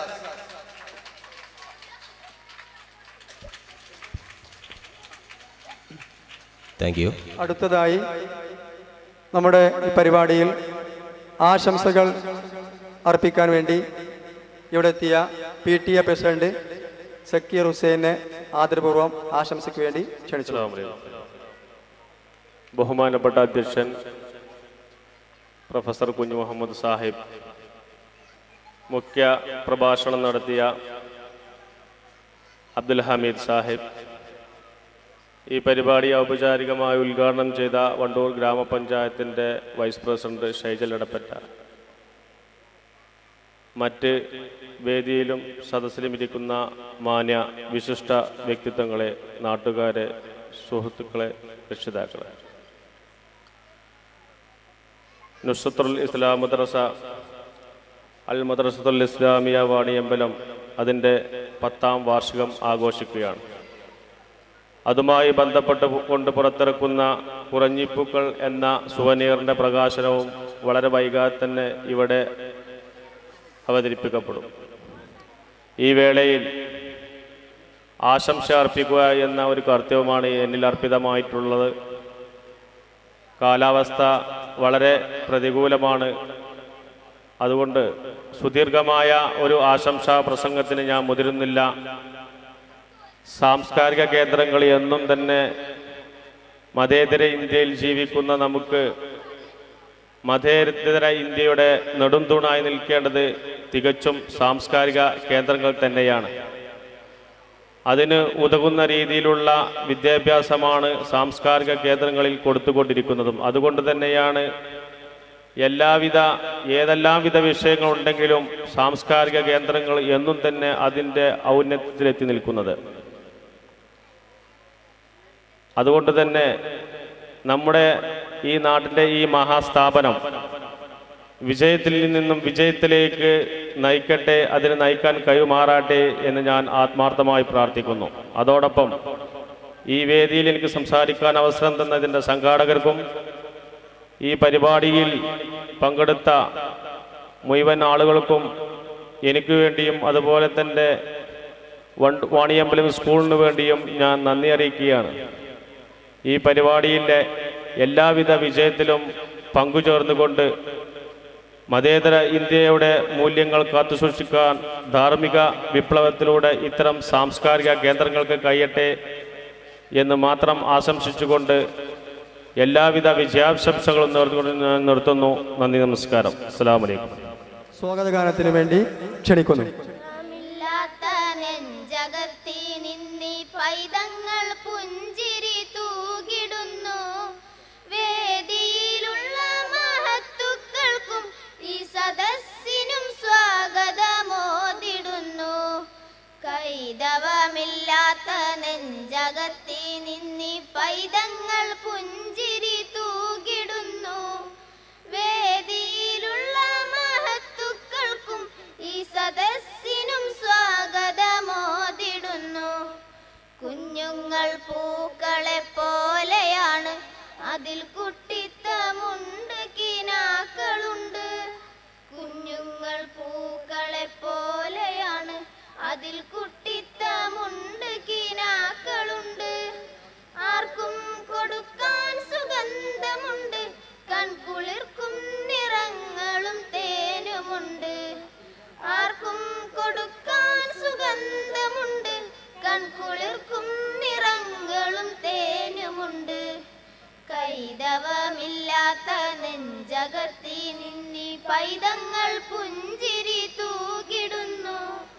താങ്ക് യു അടുത്തതായി നമ്മുടെ ഈ പരിപാടിയിൽ ആശംസകൾ അർപ്പിക്കാൻ വേണ്ടി ഇവിടെ എത്തിയ P T A president Zakir ഹുസൈനെ ആദരപൂർവ്വം ആശംസയ്ക്ക് വേണ്ടി ക്ഷണിച്ചു ബഹുമാനപ്പെട്ട അധ്യക്ഷൻ പ്രൊഫസർ കുഞ്ഞു മുഹമ്മദ് സാഹിബ് മുഖ്യ പ്രഭാഷണം നടത്തിയ അബ്ദുൽ ഹമീദ് സാഹിബ് ഈ പരിപാടി ഔപചാരികമായി ഉദ്ഘാടനം ചെയ്ത വണ്ടൂർ ഗ്രാമപഞ്ചായത്തിൻ്റെ വൈസ് പ്രസിഡന്റ് ഷൈജൽ എടപ്പറ്റ മറ്റ് വേദിയിലും സദസ്സിലും ഇരിക്കുന്ന മാന്യ വിശിഷ്ട വ്യക്തിത്വങ്ങളെ നാട്ടുകാരെ സുഹൃത്തുക്കളെ രക്ഷിതാക്കളെ നുസ്രത്തുൽ ഇസ്ലാം മദ്രസ അൽ മദ്രസത്തുൽ ഇസ്ലാമിയ വാണിയമ്പലം അതിൻ്റെ പത്താം വാർഷികം ആഘോഷിക്കുകയാണ് അതുമായി ബന്ധപ്പെട്ട് കൊണ്ട് പുറത്തിറക്കുന്ന കുറഞ്ഞിപ്പൂക്കൾ എന്ന സുവനീറിൻ്റെ പ്രകാശനവും വളരെ വൈകാതെ തന്നെ ഇവിടെ അവതരിപ്പിക്കപ്പെടും ഈ വേളയിൽ ആശംസ അർപ്പിക്കുക എന്ന ഒരു കർത്തവ്യമാണ് എന്നിൽ അർപ്പിതമായിട്ടുള്ളത് കാലാവസ്ഥ വളരെ പ്രതികൂലമാണ് അതുകൊണ്ട് സുദീർഘമായ ഒരു ആശംസാ പ്രസംഗത്തിന് ഞാൻ മുതിരുന്നില്ല സാംസ്കാരിക കേന്ദ്രങ്ങൾ എന്നും തന്നെ മതേതര ഇന്ത്യയിൽ ജീവിക്കുന്ന നമുക്ക് മതേതര ഇന്ത്യയുടെ നെടുംതൂണായി നിൽക്കേണ്ടത് തികച്ചും സാംസ്കാരിക കേന്ദ്രങ്ങൾ തന്നെയാണ് അതിന് ഉതകുന്ന രീതിയിലുള്ള വിദ്യാഭ്യാസമാണ് സാംസ്കാരിക കേന്ദ്രങ്ങളിൽ കൊടുത്തുകൊണ്ടിരിക്കുന്നതും അതുകൊണ്ട് തന്നെയാണ് എല്ലാവിധ ഏതെല്ലാം വിധ വിഷയങ്ങളുണ്ടെങ്കിലും സാംസ്കാരിക കേന്ദ്രങ്ങൾ എന്നും തന്നെ അതിൻ്റെ ഔന്നത്യത്തിലെത്തി നിൽക്കുന്നത് അതുകൊണ്ട് തന്നെ നമ്മുടെ ഈ നാട്ടിൻ്റെ ഈ മഹാസ്ഥാപനം വിജയത്തിൽ നിന്നും വിജയത്തിലേക്ക് നയിക്കട്ടെ അതിന് നയിക്കാൻ കഴിവുമാറാട്ടെ എന്ന് ഞാൻ ആത്മാർത്ഥമായി പ്രാർത്ഥിക്കുന്നു അതോടൊപ്പം ഈ വേദിയിൽ എനിക്ക് സംസാരിക്കാൻ അവസരം തന്നതിൻ്റെ സംഘാടകർക്കും ഈ പരിപാടിയിൽ പങ്കെടുത്ത മുഴുവൻ ആളുകൾക്കും എനിക്ക് വേണ്ടിയും അതുപോലെ തന്നെ വൺ- വാണിയമ്പലം സ്കൂളിന് വേണ്ടിയും ഞാൻ നന്ദി അറിയിക്കുകയാണ് ഈ പരിപാടിയിലെ എല്ലാവിധ വിജയത്തിലും പങ്കുചേർന്നുകൊണ്ട് മതേതര ഇന്ത്യയുടെ മൂല്യങ്ങൾ കാത്തുസൂക്ഷിക്കാൻ ധാർമ്മിക വിപ്ലവത്തിലൂടെ ഇത്തരം സാംസ്കാരിക കേന്ദ്രങ്ങൾക്ക് കഴിയട്ടെ എന്ന് മാത്രം ആശംസിച്ചുകൊണ്ട് എല്ലാവിധ വിജയാശംസകളും നേർന്നുകൊണ്ട് ഞാൻ നിർത്തുന്നു നന്ദി നമസ്കാരം അസ്സലാമു അലൈക്കും സ്വാഗതഗാനത്തിന് വേണ്ടി ക്ഷണിക്കുന്നു ില്ലാത്ത നെഞ്ചകത്തി നിന്നി പൈതങ്ങൾ പുഞ്ചിരി തൂകിടുന്നു വേദിയിലുള്ള മഹത്തുക്കൾക്കും ഈ സദസ്സിനും സ്വാഗതമോദിടുന്നു കൈതവമില്ലാത്ത നെഞ്ചകത്തി നിന്നി പൈതങ്ങൾ പുഞ്ചിരി തൂകിടുന്നു വേദിയിലുള്ള മഹത്തുക്കൾക്കും ഈ സദസ്സിനും സ്വാഗതമോദിടുന്നു കുഞ്ഞുങ്ങൾ പൂക്കളെ പോലെയാണ് അതിൽ കുട്ടിത്തമുണ്ട് കിനാക്കളുണ്ട് കുഞ്ഞുങ്ങൾ പൂക്കളെ പോലെയാണ് അതിൽ കുട്ടിത്തമുണ്ട് കിനാക്കളുണ്ട് ആർക്കും കൊടുക്കാൻ സുഗന്ധമുണ്ട് കൺകുളിർക്കും നിറങ്ങളും തേനുമുണ്ട് ആർക്കും കൊടുക്കാൻ സുഗന്ധമുണ്ട് കൺകുളിർക്കും നിറങ്ങളും തേനുമുണ്ട് കൈതവമില്ലാത്ത നെഞ്ചകത്തി നിന്നി പൈതങ്ങൾ പുഞ്ചിരി തൂകിടുന്നു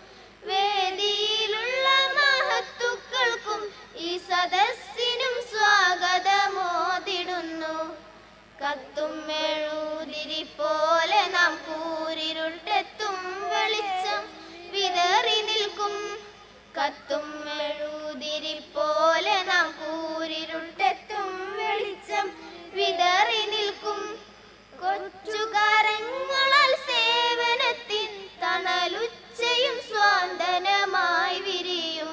വേദിയിലുള്ള മഹത്തുക്കൾക്കും ഈ സദസ്സിനും സ്വാഗതമോദിടുന്നു കത്തും മെഴുതിരി പോലെ നാം കൂരിരുട്ടെത്തും വെളിച്ചം വിതറി നിൽക്കും കത്തും മെഴുതിരി പോലെ നാം കൂരിരുട്ടെത്തും വെളിച്ചം വിതറി നിൽക്കും കൊച്ചുകാരങ്ങളാൽ സേവനത്തിൻ തണലുച്ചയും സ്വാന്തനമായി വിരിയും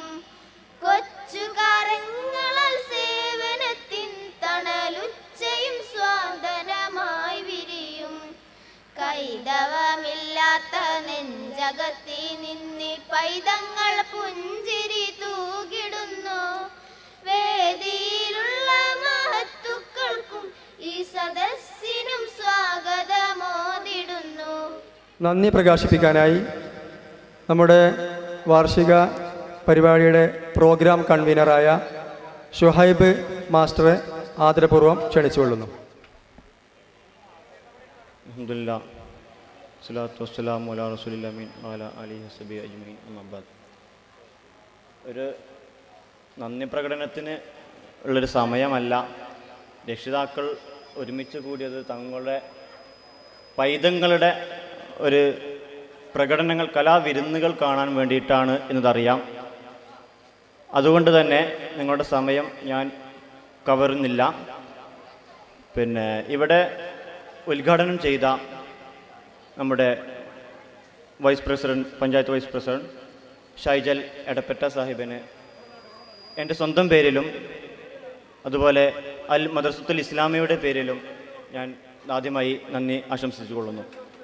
കൊച്ചുകാരങ്ങളാൽ സേവനത്തിൻ തണലുച്ചയും സ്വാന്തനമായി വിരിയും കൈതവമില്ലാത്ത നെഞ്ചകത്തി നിന്നി പൈതങ്ങൾ പുഞ്ചിരി തൂകിടുന്നു വേദിയിലുള്ള മഹത്തുക്കൾക്കും ഈ സദസ്സിനും സ്വാഗതമോദിടുന്നു നന്ദി പ്രകാശിപ്പിക്കാനായി നമ്മുടെ വാർഷിക പരിപാടിയുടെ പ്രോഗ്രാം കൺവീനറായ ഷുഹൈബ് മാസ്റ്ററെ ആദരപൂർവ്വം ക്ഷണിച്ചുകൊള്ളുന്നു അൽഹംദുലില്ലാ സ്വലാത്തു വസ്സലാമു അലാ റസൂലില്ലാമീൻ വാല അലി ഹസബി അജ്മീൻ അമ്മബാദ് ഒരു നന്ദി പ്രകടനത്തിന് ഉള്ളൊരു സമയമല്ല രക്ഷിതാക്കൾ ഒരുമിച്ച് കൂടിയത് തങ്ങളുടെ പൈതങ്ങളുടെ ഒരു പ്രകടനങ്ങൾ കലാവിരുന്നുകൾ കാണാൻ വേണ്ടിയിട്ടാണ് എന്നതറിയാം അതുകൊണ്ട് തന്നെ നിങ്ങളുടെ സമയം ഞാൻ കവറുന്നില്ല പിന്നെ ഇവിടെ ഉദ്ഘാടനം ചെയ്ത നമ്മുടെ vice president panchayat vice president Shaijal Edappetta സാഹിബിന് എൻ്റെ സ്വന്തം പേരിലും അതുപോലെ അൽ മദ്രസത്തുൽ ഇസ്ലാമിയുടെ പേരിലും ഞാൻ ആദ്യമായി നന്ദി ആശംസിച്ചുകൊള്ളുന്നു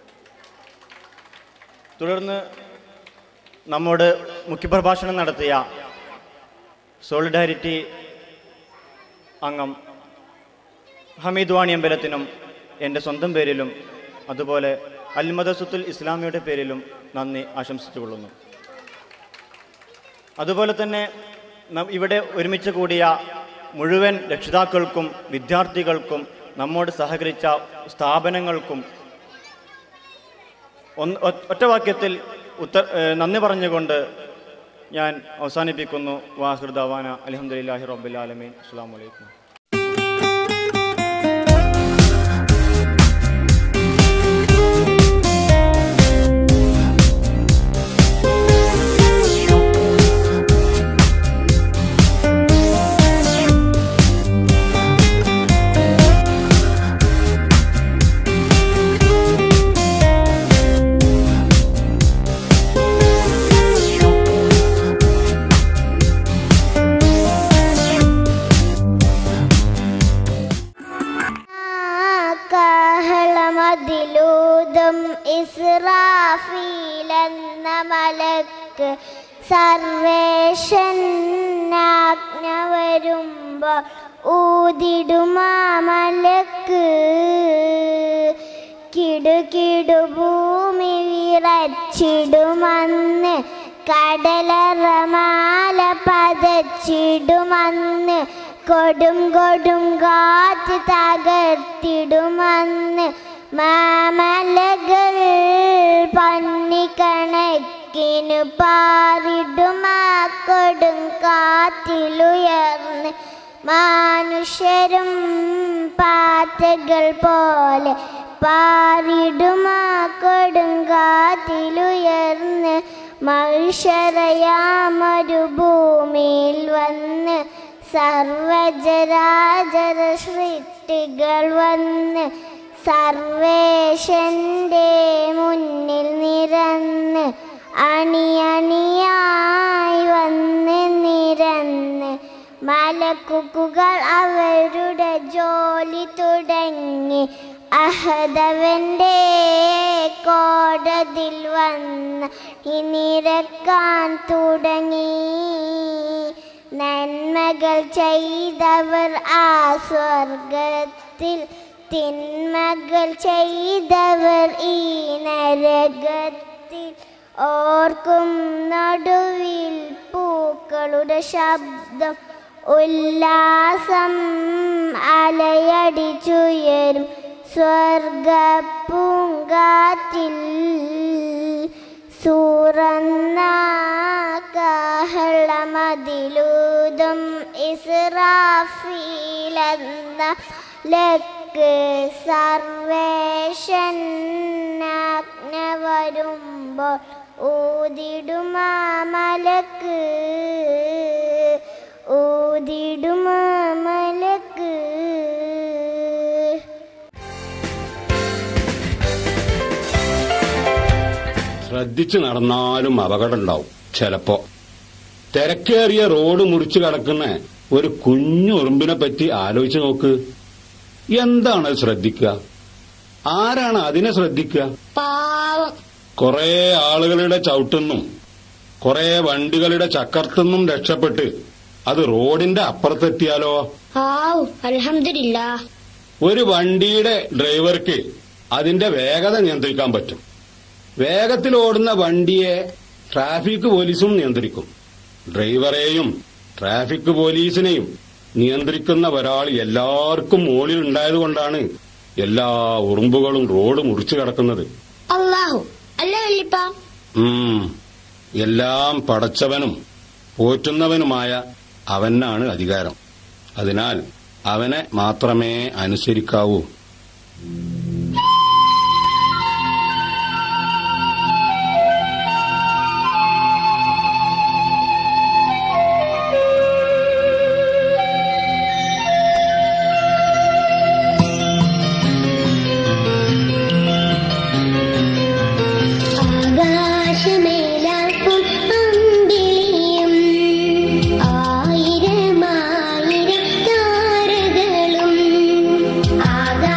തുടർന്ന് നമ്മോട് മുഖ്യപ്രഭാഷണം നടത്തിയ സോളിഡാരിറ്റി അംഗം ഹമീദ് വാണി അമ്പലത്തിനും എൻ്റെ സ്വന്തം പേരിലും അതുപോലെ അൽ മദസുത്തുൽ ഇസ്ലാമിയുടെ പേരിലും നന്ദി ആശംസിച്ചുകൊള്ളുന്നു അതുപോലെ തന്നെ ന- ഇവിടെ ഒരുമിച്ച് കൂടിയ മുഴുവൻ രക്ഷിതാക്കൾക്കും വിദ്യാർത്ഥികൾക്കും നമ്മോട് സഹകരിച്ച സ്ഥാപനങ്ങൾക്കും ഒന്ന് ഒ- ഒറ്റ വാക്യത്തിൽ ഉത്ത ഏഹ് നന്ദി പറഞ്ഞുകൊണ്ട് ഞാൻ അവസാനിപ്പിക്കുന്നു വാഹൃദാവാന അലഹമുല്ലാഹി റബ്ബുലാലമീൻ അസ്സാം വലൈക്കും കാഹളമതിലൂതും ഇസ്രാഫീലെന്ന മലക്ക് സർവേഷൻ ആജ്ഞ വരുമ്പോ ഊതിടുമാ മലക്ക് കിടുകിടു ഭൂമി വിറച്ചിടുമന്ന് കടലറമാല പതച്ചിടുമന്ന് കൊടും കൊടും കാറ്റ് തകർത്തിടുമന്ന് മാമലകൾ പന്നിക്കണക്കിനു പാറിടുമാ കൊടും കാറ്റിലുയർന്ന് മനുഷ്യരും പാറ്റകൾ പോലെ പാറിടുമാ കൊടുങ്കാറ്റിലുയർന്ന് മനുഷ്യരയാമൊരു ഭൂമിയിൽ വന്ന് സർവജരാജര സൃഷ്ടികൾ വന്ന് സർവേശന്റെ മുന്നിൽ നിരന്ന് അണിയണിയായി വന്ന് നിരന്ന് മലക്കുക്കുകൾ അവരുടെ ജോലി തുടങ്ങി അഹദവന്റെ കോടതിൽ വന്ന് നിരക്കാൻ തുടങ്ങി നന്മകൾ ചെയ്തവർ ആ സ്വർഗത്തിൽ തിന്മകൾ ചെയ്തവർ ഈ നരകത്തിൽ ഓർക്കും നടുവിൽ പൂക്കളുടെ ശബ്ദം ഉല്ലാസം അലയടിച്ചുയരും സ്വർഗപ്പൂങ്കാറ്റിൽ സൂറന്ന കാഹളമതിലൂതും ഇസ്രാഫീലെന്ന ലക്ക് സർവേഷൻ ആജ്ഞ വരുമ്പോൾ ഊതിടുമാ മലക്ക് ഊതിടുമാ മലക്ക് ശ്രദ്ധിച്ചു നടന്നാലും അപകടം ഉണ്ടാവും ചിലപ്പോ തിരക്കേറിയ റോഡ് മുറിച്ചു കടക്കുന്ന ഒരു കുഞ്ഞു ഉറുമ്പിനെ പറ്റി ആലോചിച്ചു നോക്ക് എന്താണ് അത് ശ്രദ്ധിക്കുക ആരാണ് അതിനെ ശ്രദ്ധിക്കുക പാവം കുറെ ആളുകളുടെ ചവിട്ടുന്നും കുറെ വണ്ടികളുടെ ചക്കർത്തുന്നും രക്ഷപ്പെട്ട് അത് റോഡിന്റെ അപ്പുറത്തെത്തിയാലോ ആവു അൽഹംദുലില്ല ഒരു വണ്ടിയുടെ ഡ്രൈവർക്ക് അതിന്റെ വേഗത നിയന്ത്രിക്കാൻ പറ്റും വേഗത്തിൽ ഓടുന്ന വണ്ടിയെ ട്രാഫിക് പോലീസും നിയന്ത്രിക്കും ഡ്രൈവറെയും ട്രാഫിക് പോലീസിനെയും നിയന്ത്രിക്കുന്ന ഒരാൾ എല്ലാവർക്കും മുകളിൽ ഉണ്ടായതുകൊണ്ടാണ് എല്ലാ ഉറുമ്പുകളും റോഡ് മുറിച്ചു കിടക്കുന്നത് അല്ലാഹു അല്ലേ വല്ലിപ്പ ഉം. എല്ലാം പടച്ചവനും പോറ്റുന്നവനുമായ അവനാണ് അധികാരം അതിനാൽ അവനെ മാത്രമേ അനുസരിക്കാവൂ ആകാശമേലാക്കും അമ്പിളിയും ആയിരമായിരം താരകളും ആകാശ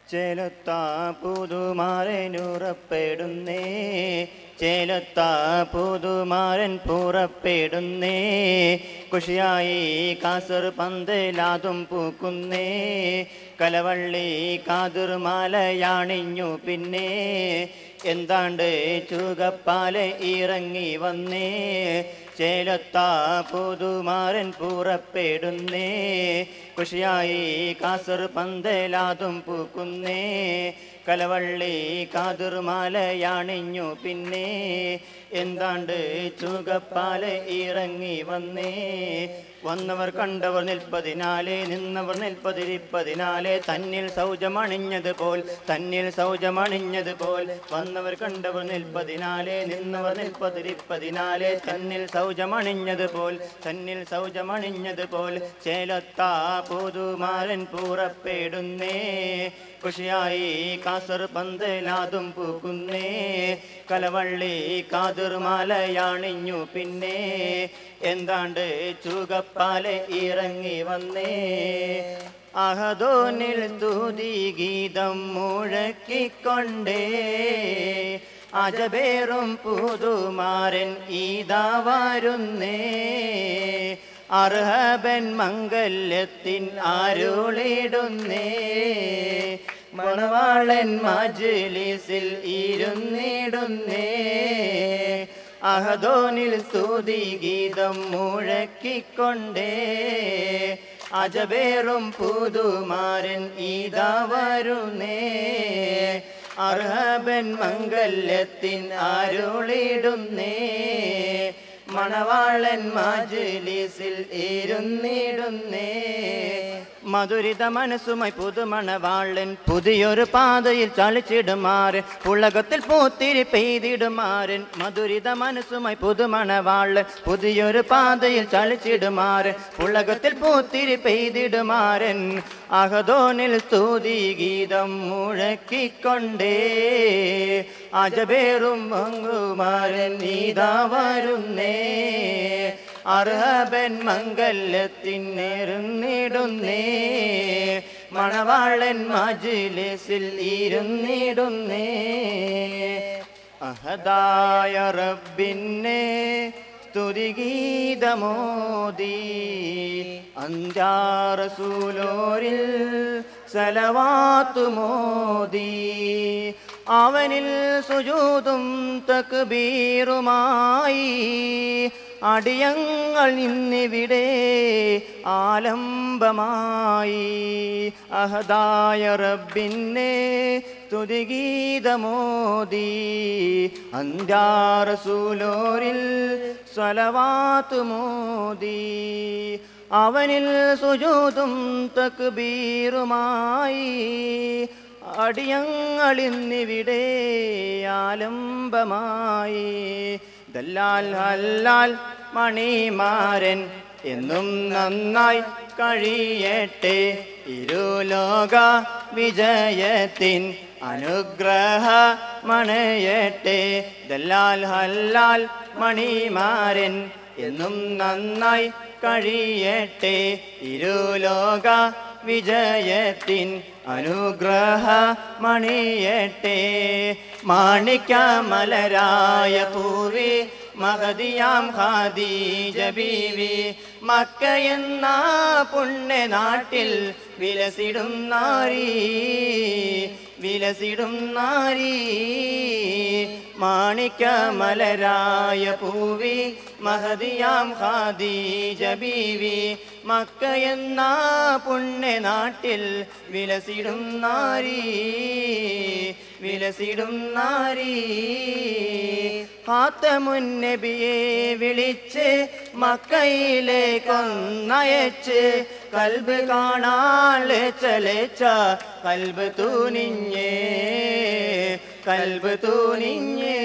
ചേലത്ത പുതുമാരനുറപ്പെടുന്നേ ചേലത്ത പുതുമാരൻ പുറപ്പെടുന്നേ കുഷിയായി കാസർ പന്തലാതും പൂക്കുന്നേ കലവള്ളി കാതിർമാലയാണിഞ്ഞു പിന്നെ എന്താണ്ട് ചുകപ്പാല് ഇറങ്ങി വന്നേ ചേലത്ത പുതുമാരൻ പുറപ്പെടുന്നേ കുഷിയായി കാസർ പന്തലാതും പൂക്കുന്നേ കലവള്ളി കാതിർമാലയാണിഞ്ഞു പിന്നെ എന്താണ്ട് ചുകപ്പാല് ഇറങ്ങി വന്നേ വന്നവർ കണ്ടവർ നിൽപ്പതിനാലെ നിന്നവർ നിൽപ്പതിരിപ്പതിനാലെ തന്നിൽ സൗജമണിഞ്ഞത് പോൽ തന്നിൽ സൗജമണിഞ്ഞത് പോൽ വന്നവർ കണ്ടവർ നിൽപ്പതിനാലെ നിന്നവർ നിൽപ്പതിരിപ്പതിനാലെ തന്നിൽ സൗജമണിഞ്ഞത് പോൽ തന്നിൽ സൗജമണിഞ്ഞത് പോൽ ചേലത്താ പുതുമാരൻ പുറപ്പെടുന്നേ കുഷിയായി കാസർ പന്തലാതും പൂക്കുന്നേ കലവള്ളി കാതിർമാലയാണിഞ്ഞു പിന്നെ എന്താണ്ട് ചുകപ്പാല് ഇറങ്ങി വന്നേ അഹദോനിൽ സ്തുതി ഗീതം മുഴക്കിക്കൊണ്ടേ അജബേറും പുതുമാരൻ ഈതാ വരുന്നേ അർഹബൻ മംഗല്യത്തിൻ ആരോളിടുന്നേ മണവാളൻ മജ്ലിസിൽ ഇരുന്നിടുന്നേ അഹദോനിൽ സ്തുതി ഗീതം മുഴക്കിക്കൊണ്ടേ അജബേറും പുതുമാരൻ ഈതാ വരുന്നേ അർഹബൻ മംഗല്യത്തിൻ ആരോളിടുന്നേ മണവാളൻ മജ്ലിസിൽ ഇരുന്നിടുന്നേ മധുരിത മനസ്സുമായി പുതുമണവാളൻ പുതിയൊരു പാതയിൽ ചളിച്ചിടുമാരൻ പുളകത്തിൽ പൂത്തിരി പെയ്തിടുമാരൻ മധുരിത മനസ്സുമായി പുതുമണവാളൻ പുതിയൊരു പാതയിൽ ചളിച്ചിടുമാരൻ പുളകത്തിൽ പൂത്തിരി പെയ്തിടുമാരൻ അഹദോനിൽ സ്തുതി ഗീതം മുഴക്കിക്കൊണ്ടേ അജബേറും മങ്കുമാരൻ നീതാ വരുന്നേ അർഹബൻ മംഗല്യത്തിനെറുന്നിടുന്നേ മണവാളൻ മജിലിസിൽ ഇരുന്നിടുന്നേ അഹദായ റബ്ബിന്നെ സ്തുതിഗീതമോദി അഞ്ചാറസൂലോരിൽ സലവാത്തുമോദി അവനിൽ സുജൂതും തക്ബീറുമായി അടിയങ്ങൾ ഇന്നിവിടെ ആലംബമായി അഹദായ റബ്ബിന്നെ സ്തുതിഗീതമോദി അന്ത്യാറസൂലോരിൽ സ്വലവാത്ത് മോദി അവനിൽ സുജൂതും തക്ബീറുമായി അടിയങ്ങളിന്നിവിടെ ആലംബമായി ദല്ലാൽ ഹല്ലാൽ മണിമാരൻ എന്നും നന്നായി കഴിയട്ടെ ഇരുലോക വിജയത്തിൻ അനുഗ്രഹ മണയട്ടെ ദല്ലാൽ ഹല്ലാൽ മണിമാരൻ എന്നും നന്നായി കഴിയട്ടെ ഇരുലോക വിജയത്തിൻ അനുഗ്രഹ മണിയട്ടെ മാണിക്യമലരായ പൂവി മഹദിയാം ഖാദീജ ബീവി മക്ക എന്ന പുണ്യനാട്ടിൽ വിലസിടും നാരീ വിലസിടും നാരീ മാണിക്യമലരായ പൂവി മഹദിയാം ഖാദീജ ബീവി മക്ക എന്ന പുണ്യനാട്ടിൽ വിലസിടും നാരീ വിലസിടും നാരീ ഹാത്തമുന്നബിയെ വിളിച്ച് മക്കയിലേക്കൊന്നയച്ച് കൽബ് കാണാള് ചലച്ച കൽബ് തൂനിഞ്ഞേ കൽബ് തൂനിഞ്ഞേ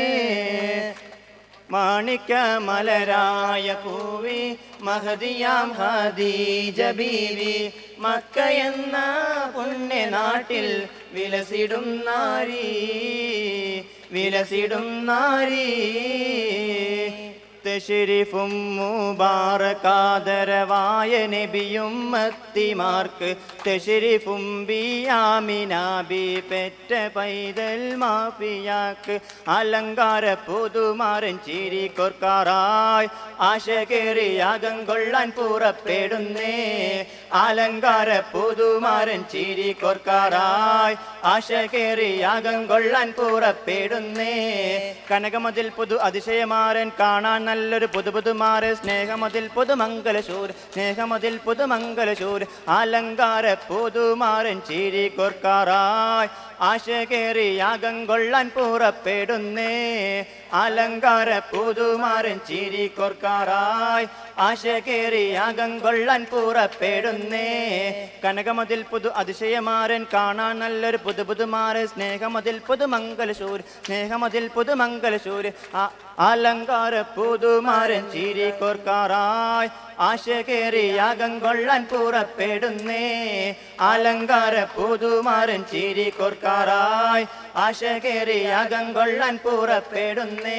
മാണിക്യമലരായ പൂവി മഹദിയാം ഹദീജ ബീവി മക്ക എന്ന പുണ്യനാട്ടിൽ വിലസിടും നാരീ വിലസിടും നാരീ തെശരിഫും മുബാറക്കാദരവായ നബിയും മത്തിമാർക്ക് തെശരിഫും ബിയാമിനാബി പെറ്റ പൈതൽ മാഫിയാക്ക് അലങ്കാര പുതുമാരൻ ചിരി കൊർക്കാറായി ആശകേറി യാഗം കൊള്ളാൻ പുറപ്പെടുന്നേ അലങ്കാര പുതുമാരൻ ചിരി കൊർക്കാറായി ആശകേറി യാഗം കൊള്ളാൻ പുറപ്പെടുന്നേ കനകമതിൽ പുതു അതിശയമാരൻ കാണാൻ നല്ലൊരു പുതു പുതുമാര് സ്നേഹമതിൽ പുതുമംഗലശൂർ സ്നേഹമതിൽ പുതുമംഗലശൂർ അലങ്കാര പുതുമാരൻ ചിരി കൊർക്കാറായി ആശകേറി യാഗം കൊള്ളാൻ പുറപ്പെടുന്നേ അലങ്കാര പുതുമാരൻ ചിരി കൊർക്കാറായി ആശകേറി യാഗം കൊള്ളാൻ പുറപ്പെടുന്നേ കനകമതിൽ പുതു അതിശയമാരൻ കാണാൻ നല്ലൊരു പുതു പുതുമാര് സ്നേഹമതിൽ പുതുമംഗലശൂർ സ്നേഹമതിൽ പുതുമംഗലശൂർ ആ- അലങ്കാര പുതുമാരൻ ചിരി കോർക്കാറായി ആശകേറി യാഗം കൊള്ളാൻ പുറപ്പെടുന്നേ അലങ്കാര പുതുമാരൻ ചിരി കോർക്കാറായി ആശകേറി യാഗം കൊള്ളാൻ പുറപ്പെടുന്നേ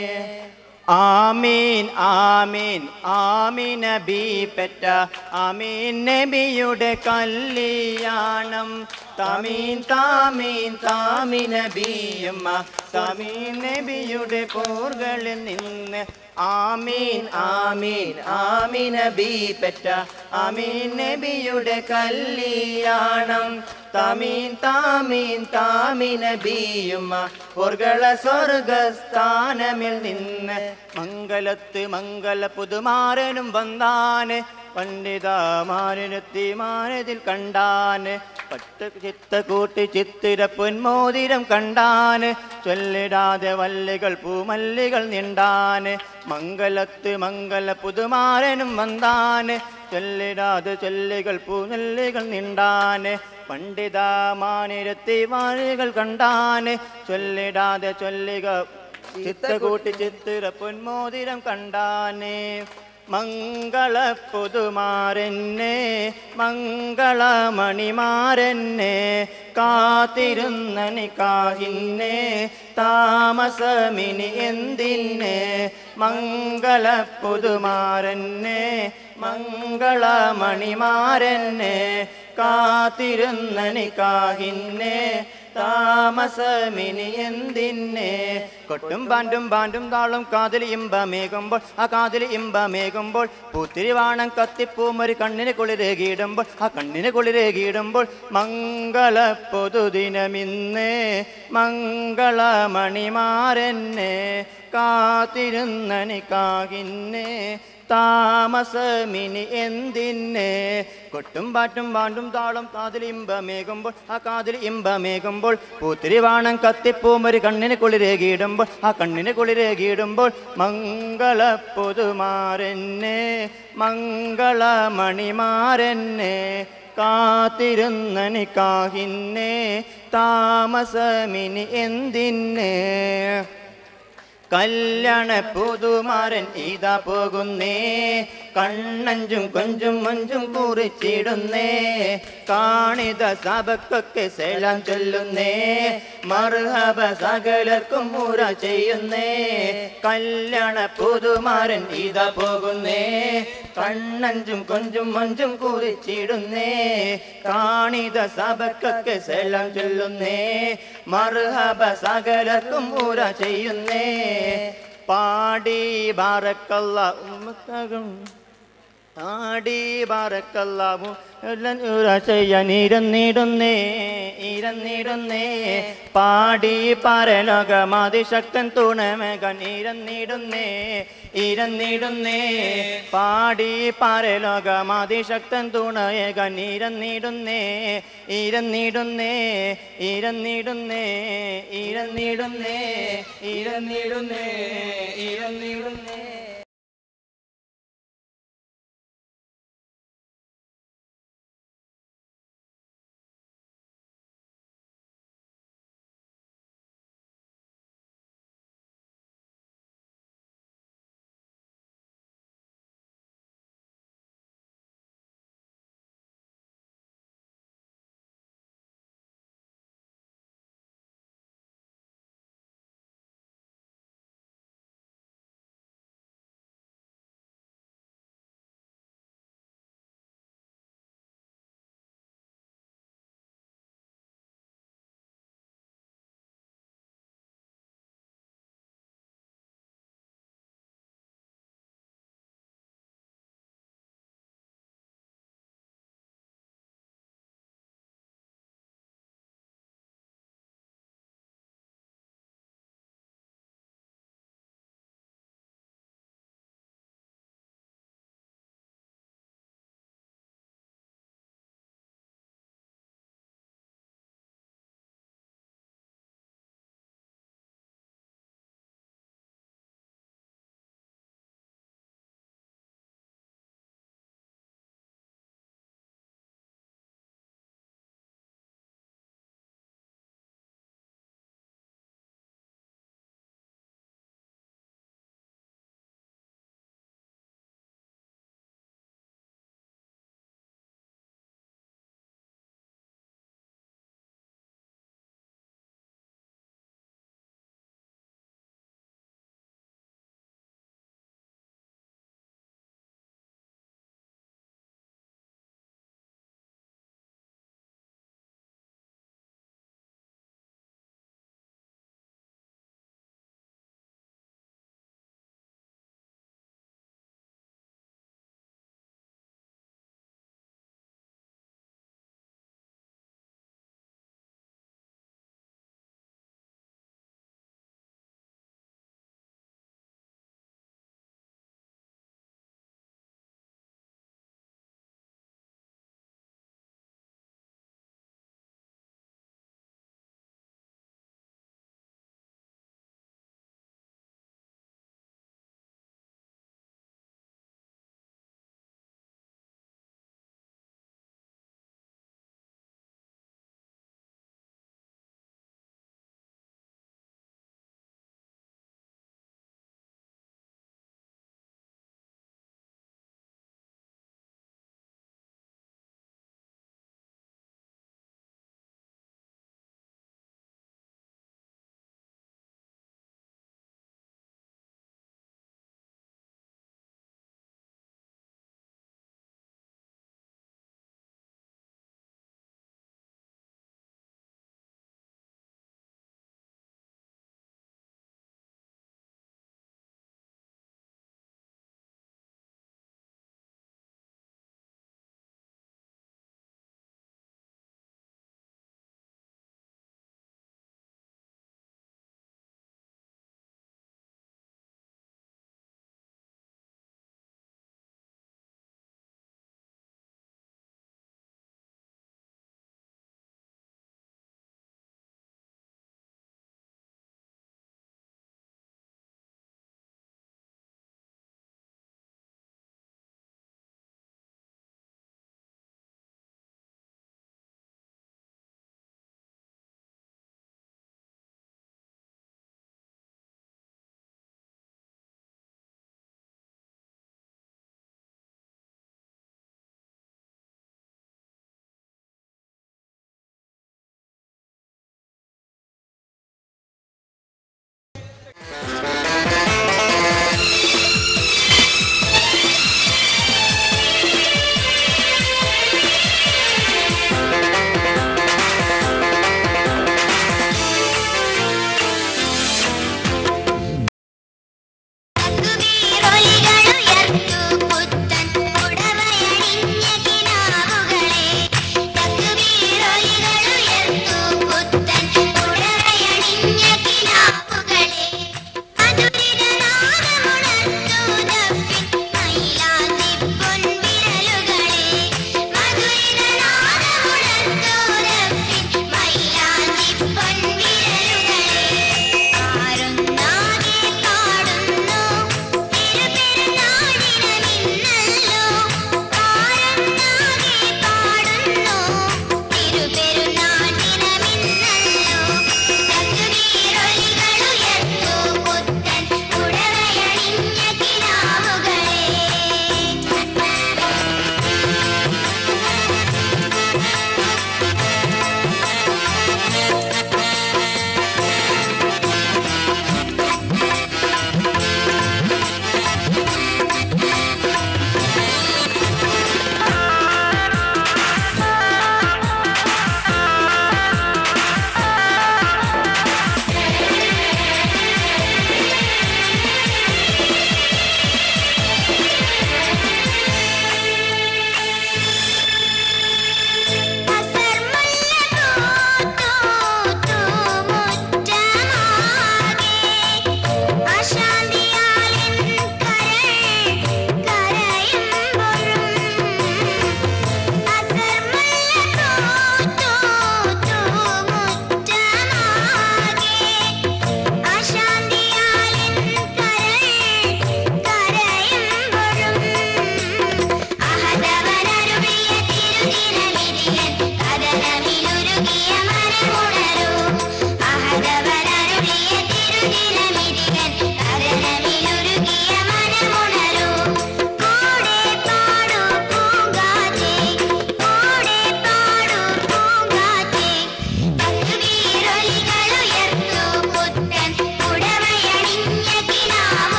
ആമീൻ ആമീൻ ആമീൻ നബി പെറ്റ ആമീൻ നബിയുടെ കല്യാണം താമീൻ താമീൻ താമീൻ നബിയമ്മ താമീൻ നബിയുടെ പോർകളിൽ നിന്ന് ആമീൻ ആമീൻ ആമീൻ നബി പെറ്റ ആമീൻ നബിയുടെ കല്യാണം താമീൻ താമീൻ താമീൻ നബിയുമ്മ പൊർകള സ്വർഗസ്ഥാനമിൽ നിന്ന് മംഗലത്ത് മംഗല പുതുമാരനും വന്നാന് പണ്ഡിതമാരനെത്തി മാനതിൽ കണ്ടാന് പട്ട ചിത്ത കൂട്ടി ചിത്തിര പൊന്മോതിരം കണ്ടാന് ചൊല്ലിടാതെ വല്ലികൾ പൂമല്ലികൾ നിണ്ടാന് മംഗലത്ത് മംഗല പുതുമാരനും വന്നാന് ചൊല്ലിടാതെ ചൊല്ലികൾ പൂനെല്ലികൾ നിണ്ടാന് പണ്ഡിതമാനിരത്തി വാഴികൾ കണ്ടാന് ചൊല്ലിടാതെ ചൊല്ലിക ചിത്ത കൂട്ടി ചിത്തിര പൊന്മോതിരം കണ്ടാനേ മംഗള പുതുമാരന്നെ മംഗളമണിമാരന്നെ കാത്തിരുന്നനി കാഹിന്നെ താമസമിനി എന്തിന്നെ മംഗള പുതുമാരന്നെ മംഗളമണിമാരന്നെ കാത്തിരുന്നനി കാഹിന്നെ താമസമിനി എന്തിന്നെ കൊട്ടും പാണ്ടും പാണ്ടും താളും കാതിൽ ഇമ്പമേകുമ്പോൾ ആ കാതിൽ ഇമ്പമേകുമ്പോൾ പൂത്തിരിവാണം കത്തിപ്പൂം ഒരു കണ്ണിന് കുളിരേകിയിടുമ്പോൾ ആ കണ്ണിന് കുളിരേകിയിടുമ്പോൾ മംഗള പൊതുദിനമിന്ന് മംഗളമണിമാരെന്നെ കാത്തിരുന്നനി കാകിന്നെ താമസമിനി എന്തിന്നെ കൊട്ടും പാട്ടും പാണ്ടും താളം കാതിൽ ഇമ്പമേകുമ്പോൾ ആ കാതിൽ ഇമ്പമേകുമ്പോൾ പൂത്തിരിവാണം കത്തിപ്പൂം ഒരു കണ്ണിന് കുളിരേകിയിടുമ്പോൾ ആ കണ്ണിന് കുളിരേകിയിടുമ്പോൾ മംഗള പൊതുമാരെന്നെ മംഗളമണിമാരെന്നെ കാത്തിരുന്നനി കാഹിന്നെ താമസമിനി എന്തിന്നെ കല്യാണ പുതുമാരൻ ഇതാ പോകുന്നേ കണ്ണഞ്ചും കൊഞ്ചും മഞ്ചും കുറിച്ചിടുന്നേ കാണിത സഭക്കൊക്കെ സേലാം ചൊല്ലുന്നേ മർഹബ സകലർക്കും മുറ ചെയ്യുന്നേ കല്യാണ പുതുമാരൻ ഇതാ പോകുന്നേ കണ്ണഞ്ചും കൊഞ്ചും മഞ്ചും കുറിച്ചിടുന്നേ കാണിത സഭക്കൊക്കെ സേലാം ചൊല്ലുന്നേ മർഹബ സകലർക്കും മുറ ചെയ്യുന്നേ പാടി ബാറക്കല്ല ഉമ്മത്തകം ആടി ബാറക്കല്ലാവും ചെയ്യാൻ ഇരന്നിടുന്നേ ഇരന്നിടുന്നേ പാടി പരലോകമാതിശക്തൻ തുണമകൻ ഇരന്നിടുന്നേ ഇരന്നിടുന്നേ പാടി പരലോകമാതിശക്തൻ തുണയകൻ ഇരന്നിടുന്നേ ഇരന്നിടുന്നേ ഇരന്നിടുന്നേ ഇരന്നിടുന്നേ ഇരന്നിടുന്നേ ഇരന്നിടുന്നേ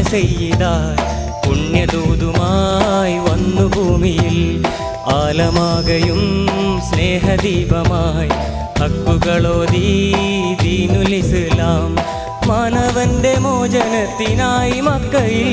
രാജസെയ്താൽ പുണ്യദൂതുമായി വന്നു ഭൂമിയിൽ ആലമാകയും സ്നേഹദീപമായി ഹക്കുകളോദീ ദീനുൽ ഇസ്ലാം മാനവന്റെ മോചനത്തിനായി മക്കയിൽ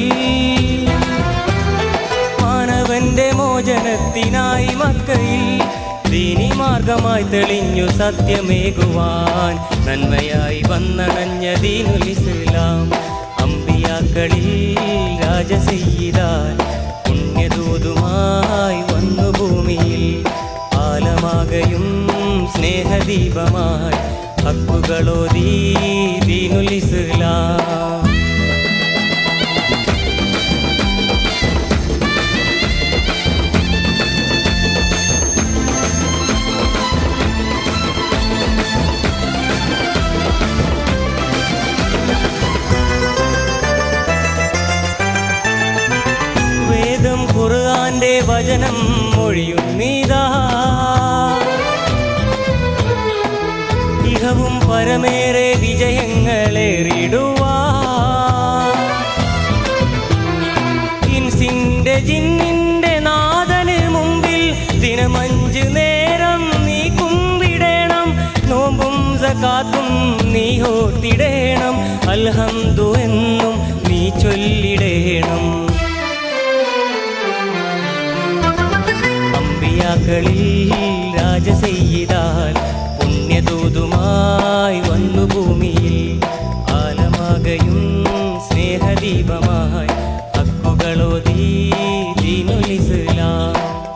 മാനവന്റെ മോചനത്തിനായി മക്കയിൽ ദീനി മാർഗമായി തെളിഞ്ഞു സത്യമേകുവാൻ നന്മയായി വന്നണഞ്ഞ ദീനുൽ ഇസ്ലാം അമ്പിയാക്കളിൽ രാജസെയ്താൽ പുണ്യദൂതുമായി വന്നു ഭൂമിയിൽ ആലമാകയും സ്നേഹദീപമായി ഹക്കുകളോദീ ദീനുൽ ഇസ്ലാം വേദം ഖുർആന്റെ വചനം മൊഴിയുന്നീതാ ഇഹവും പരമേറെ വിജയങ്ങളേറിടുവാ ഇൻസിന്റെ ജിന്നിന്റെ നാഥന് മുമ്പിൽ ദിനമഞ്ച് നേരം നീ കുമ്പിടേണം നോമ്പും സകാത്തും നീ ഓർത്തിടേണം അൽഹംദു എന്നും നീ ചൊല്ലിടേണം അമ്പിയാക്കളിൽ രാജസെയ്താൽ പുണ്യദൂതുമായി വന്നു ഭൂമിയിൽ ആലമാകയും സ്നേഹദീപമായി ഹക്കുകളോദീ ദീനുൽ ഇസ്ലാം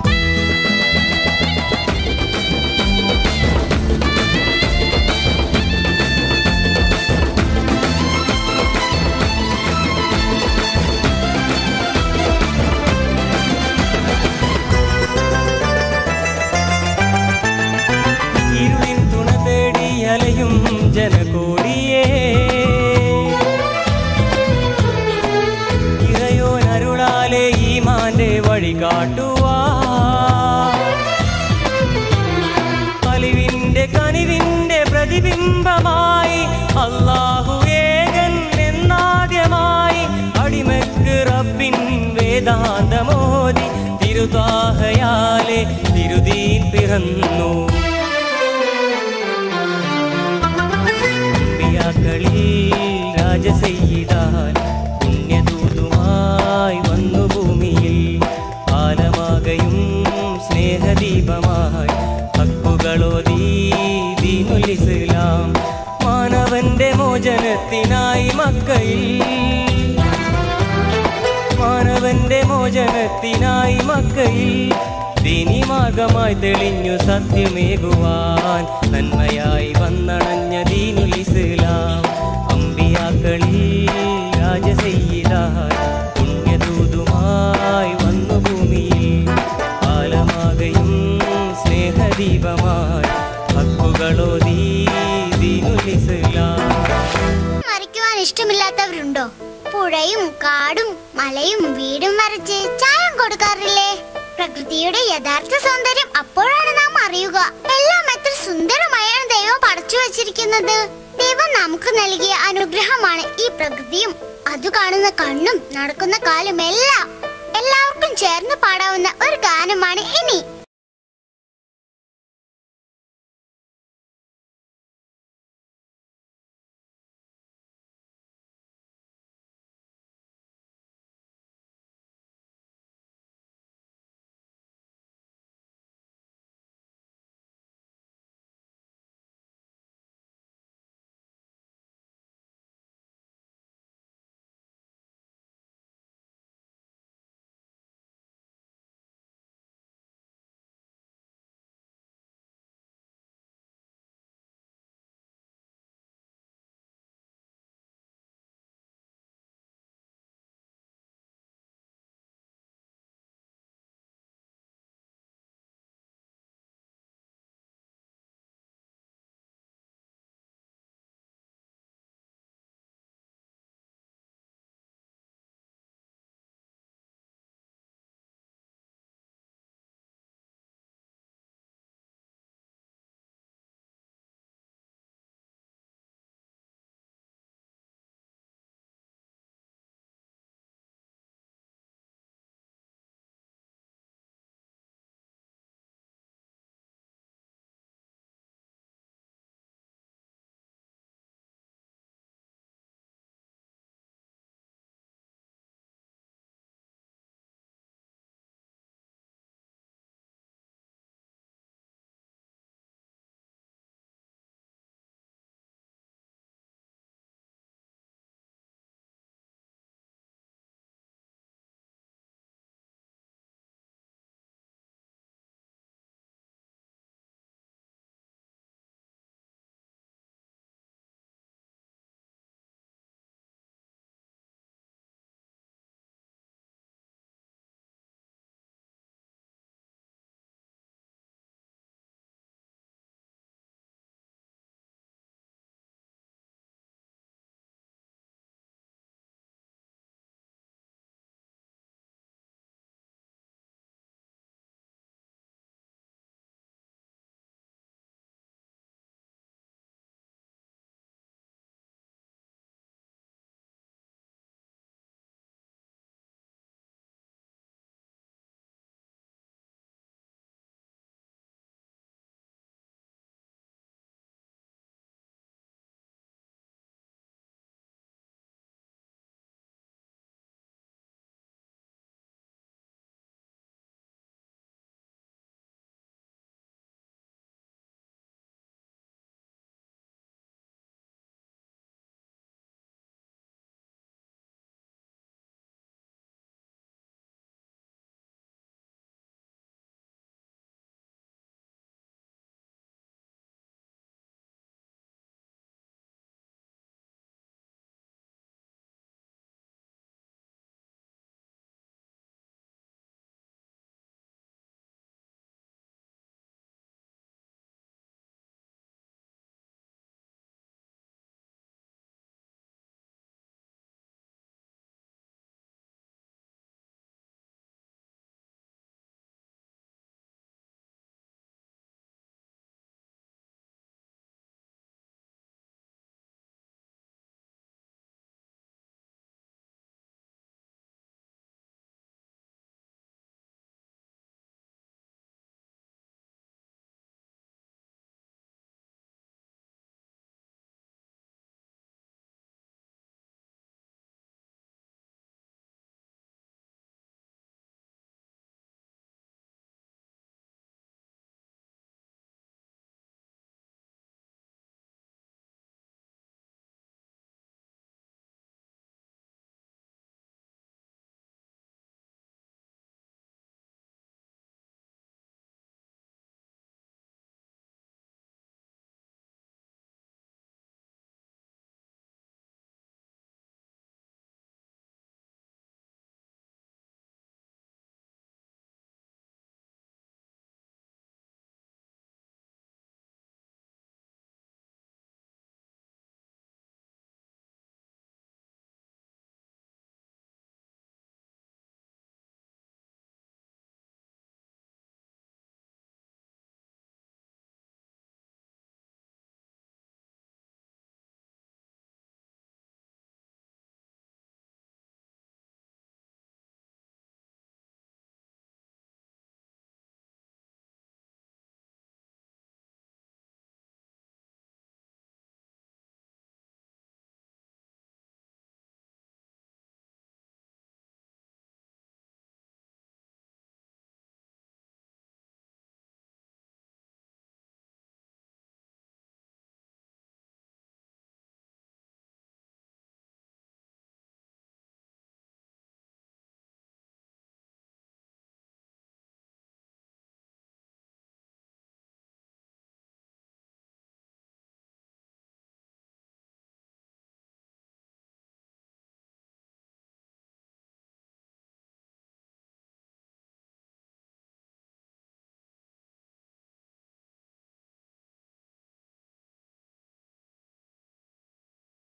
ഇരുളിൻ തുണ തേടി അലയും ജനകോടിയേ ഇറയോനരുളാലെ ഈ മാന്റെ വഴി കാട്ടുവാ അലിവിന്റെ കനിവിന്റെ പ്രതിബിംബമായി അള്ളാഹു ഏകൻ എന്നാദ്യമായി അടിമക്ക് റബ്ബിൻ വേദാന്തമോദി തിരുതാഹയാലെ തിരുതീൻ പിറന്നു അമ്പിയാക്കളിൽ രാജസെയ്താൽ പുണ്യദൂതുമായി വന്നു ഭൂമിയിൽ ആലമാകയും സ്നേഹദീപമായി ഹക്കുകളോദീ ദീനുൽ ഇസ്ലാം മാനവന്റെ മോചനത്തിനായി മക്കയിൽ മാനവന്റെ മോചനത്തിനായി മക്കയിൽ ദീനി മാർഗമായി തെളിഞ്ഞു സത്യമേകുവാൻ നന്മയായി വന്നണഞ്ഞ ദീനുൽ ഇസ്ലാം അമ്പിയാക്കളിൽ രാജസെയ്താൽ പുണ്യദൂതുമായി വന്നു ഭൂമിയിൽ ആലമാകയും സ്നേഹദീപമായി ഹക്കുകളോദീ ദീനുൽ ഇസ്ലാം വരയ്ക്കുവാൻ ഇഷ്ടമില്ലാത്തവരുണ്ടോ പുഴയും കാടും മലയും വീടും വരച്ച് ചായം കൊടുക്കാറില്ലേ പ്രകൃതിയുടെ യഥാർത്ഥ സൗന്ദര്യം അപ്പോഴാണ് നാം അറിയുക എല്ലാം എത്ര സുന്ദരമായാണ് ദൈവം പടച്ചു വച്ചിരിക്കുന്നത് ദൈവം നമുക്ക് നൽകിയ അനുഗ്രഹമാണ് ഈ പ്രകൃതിയും അത് കാണുന്ന കണ്ണും നടക്കുന്ന കാലും എല്ലാം എല്ലാവർക്കും ചേർന്ന് പാടാവുന്ന ഒരു ഗാനമാണ് ഇനി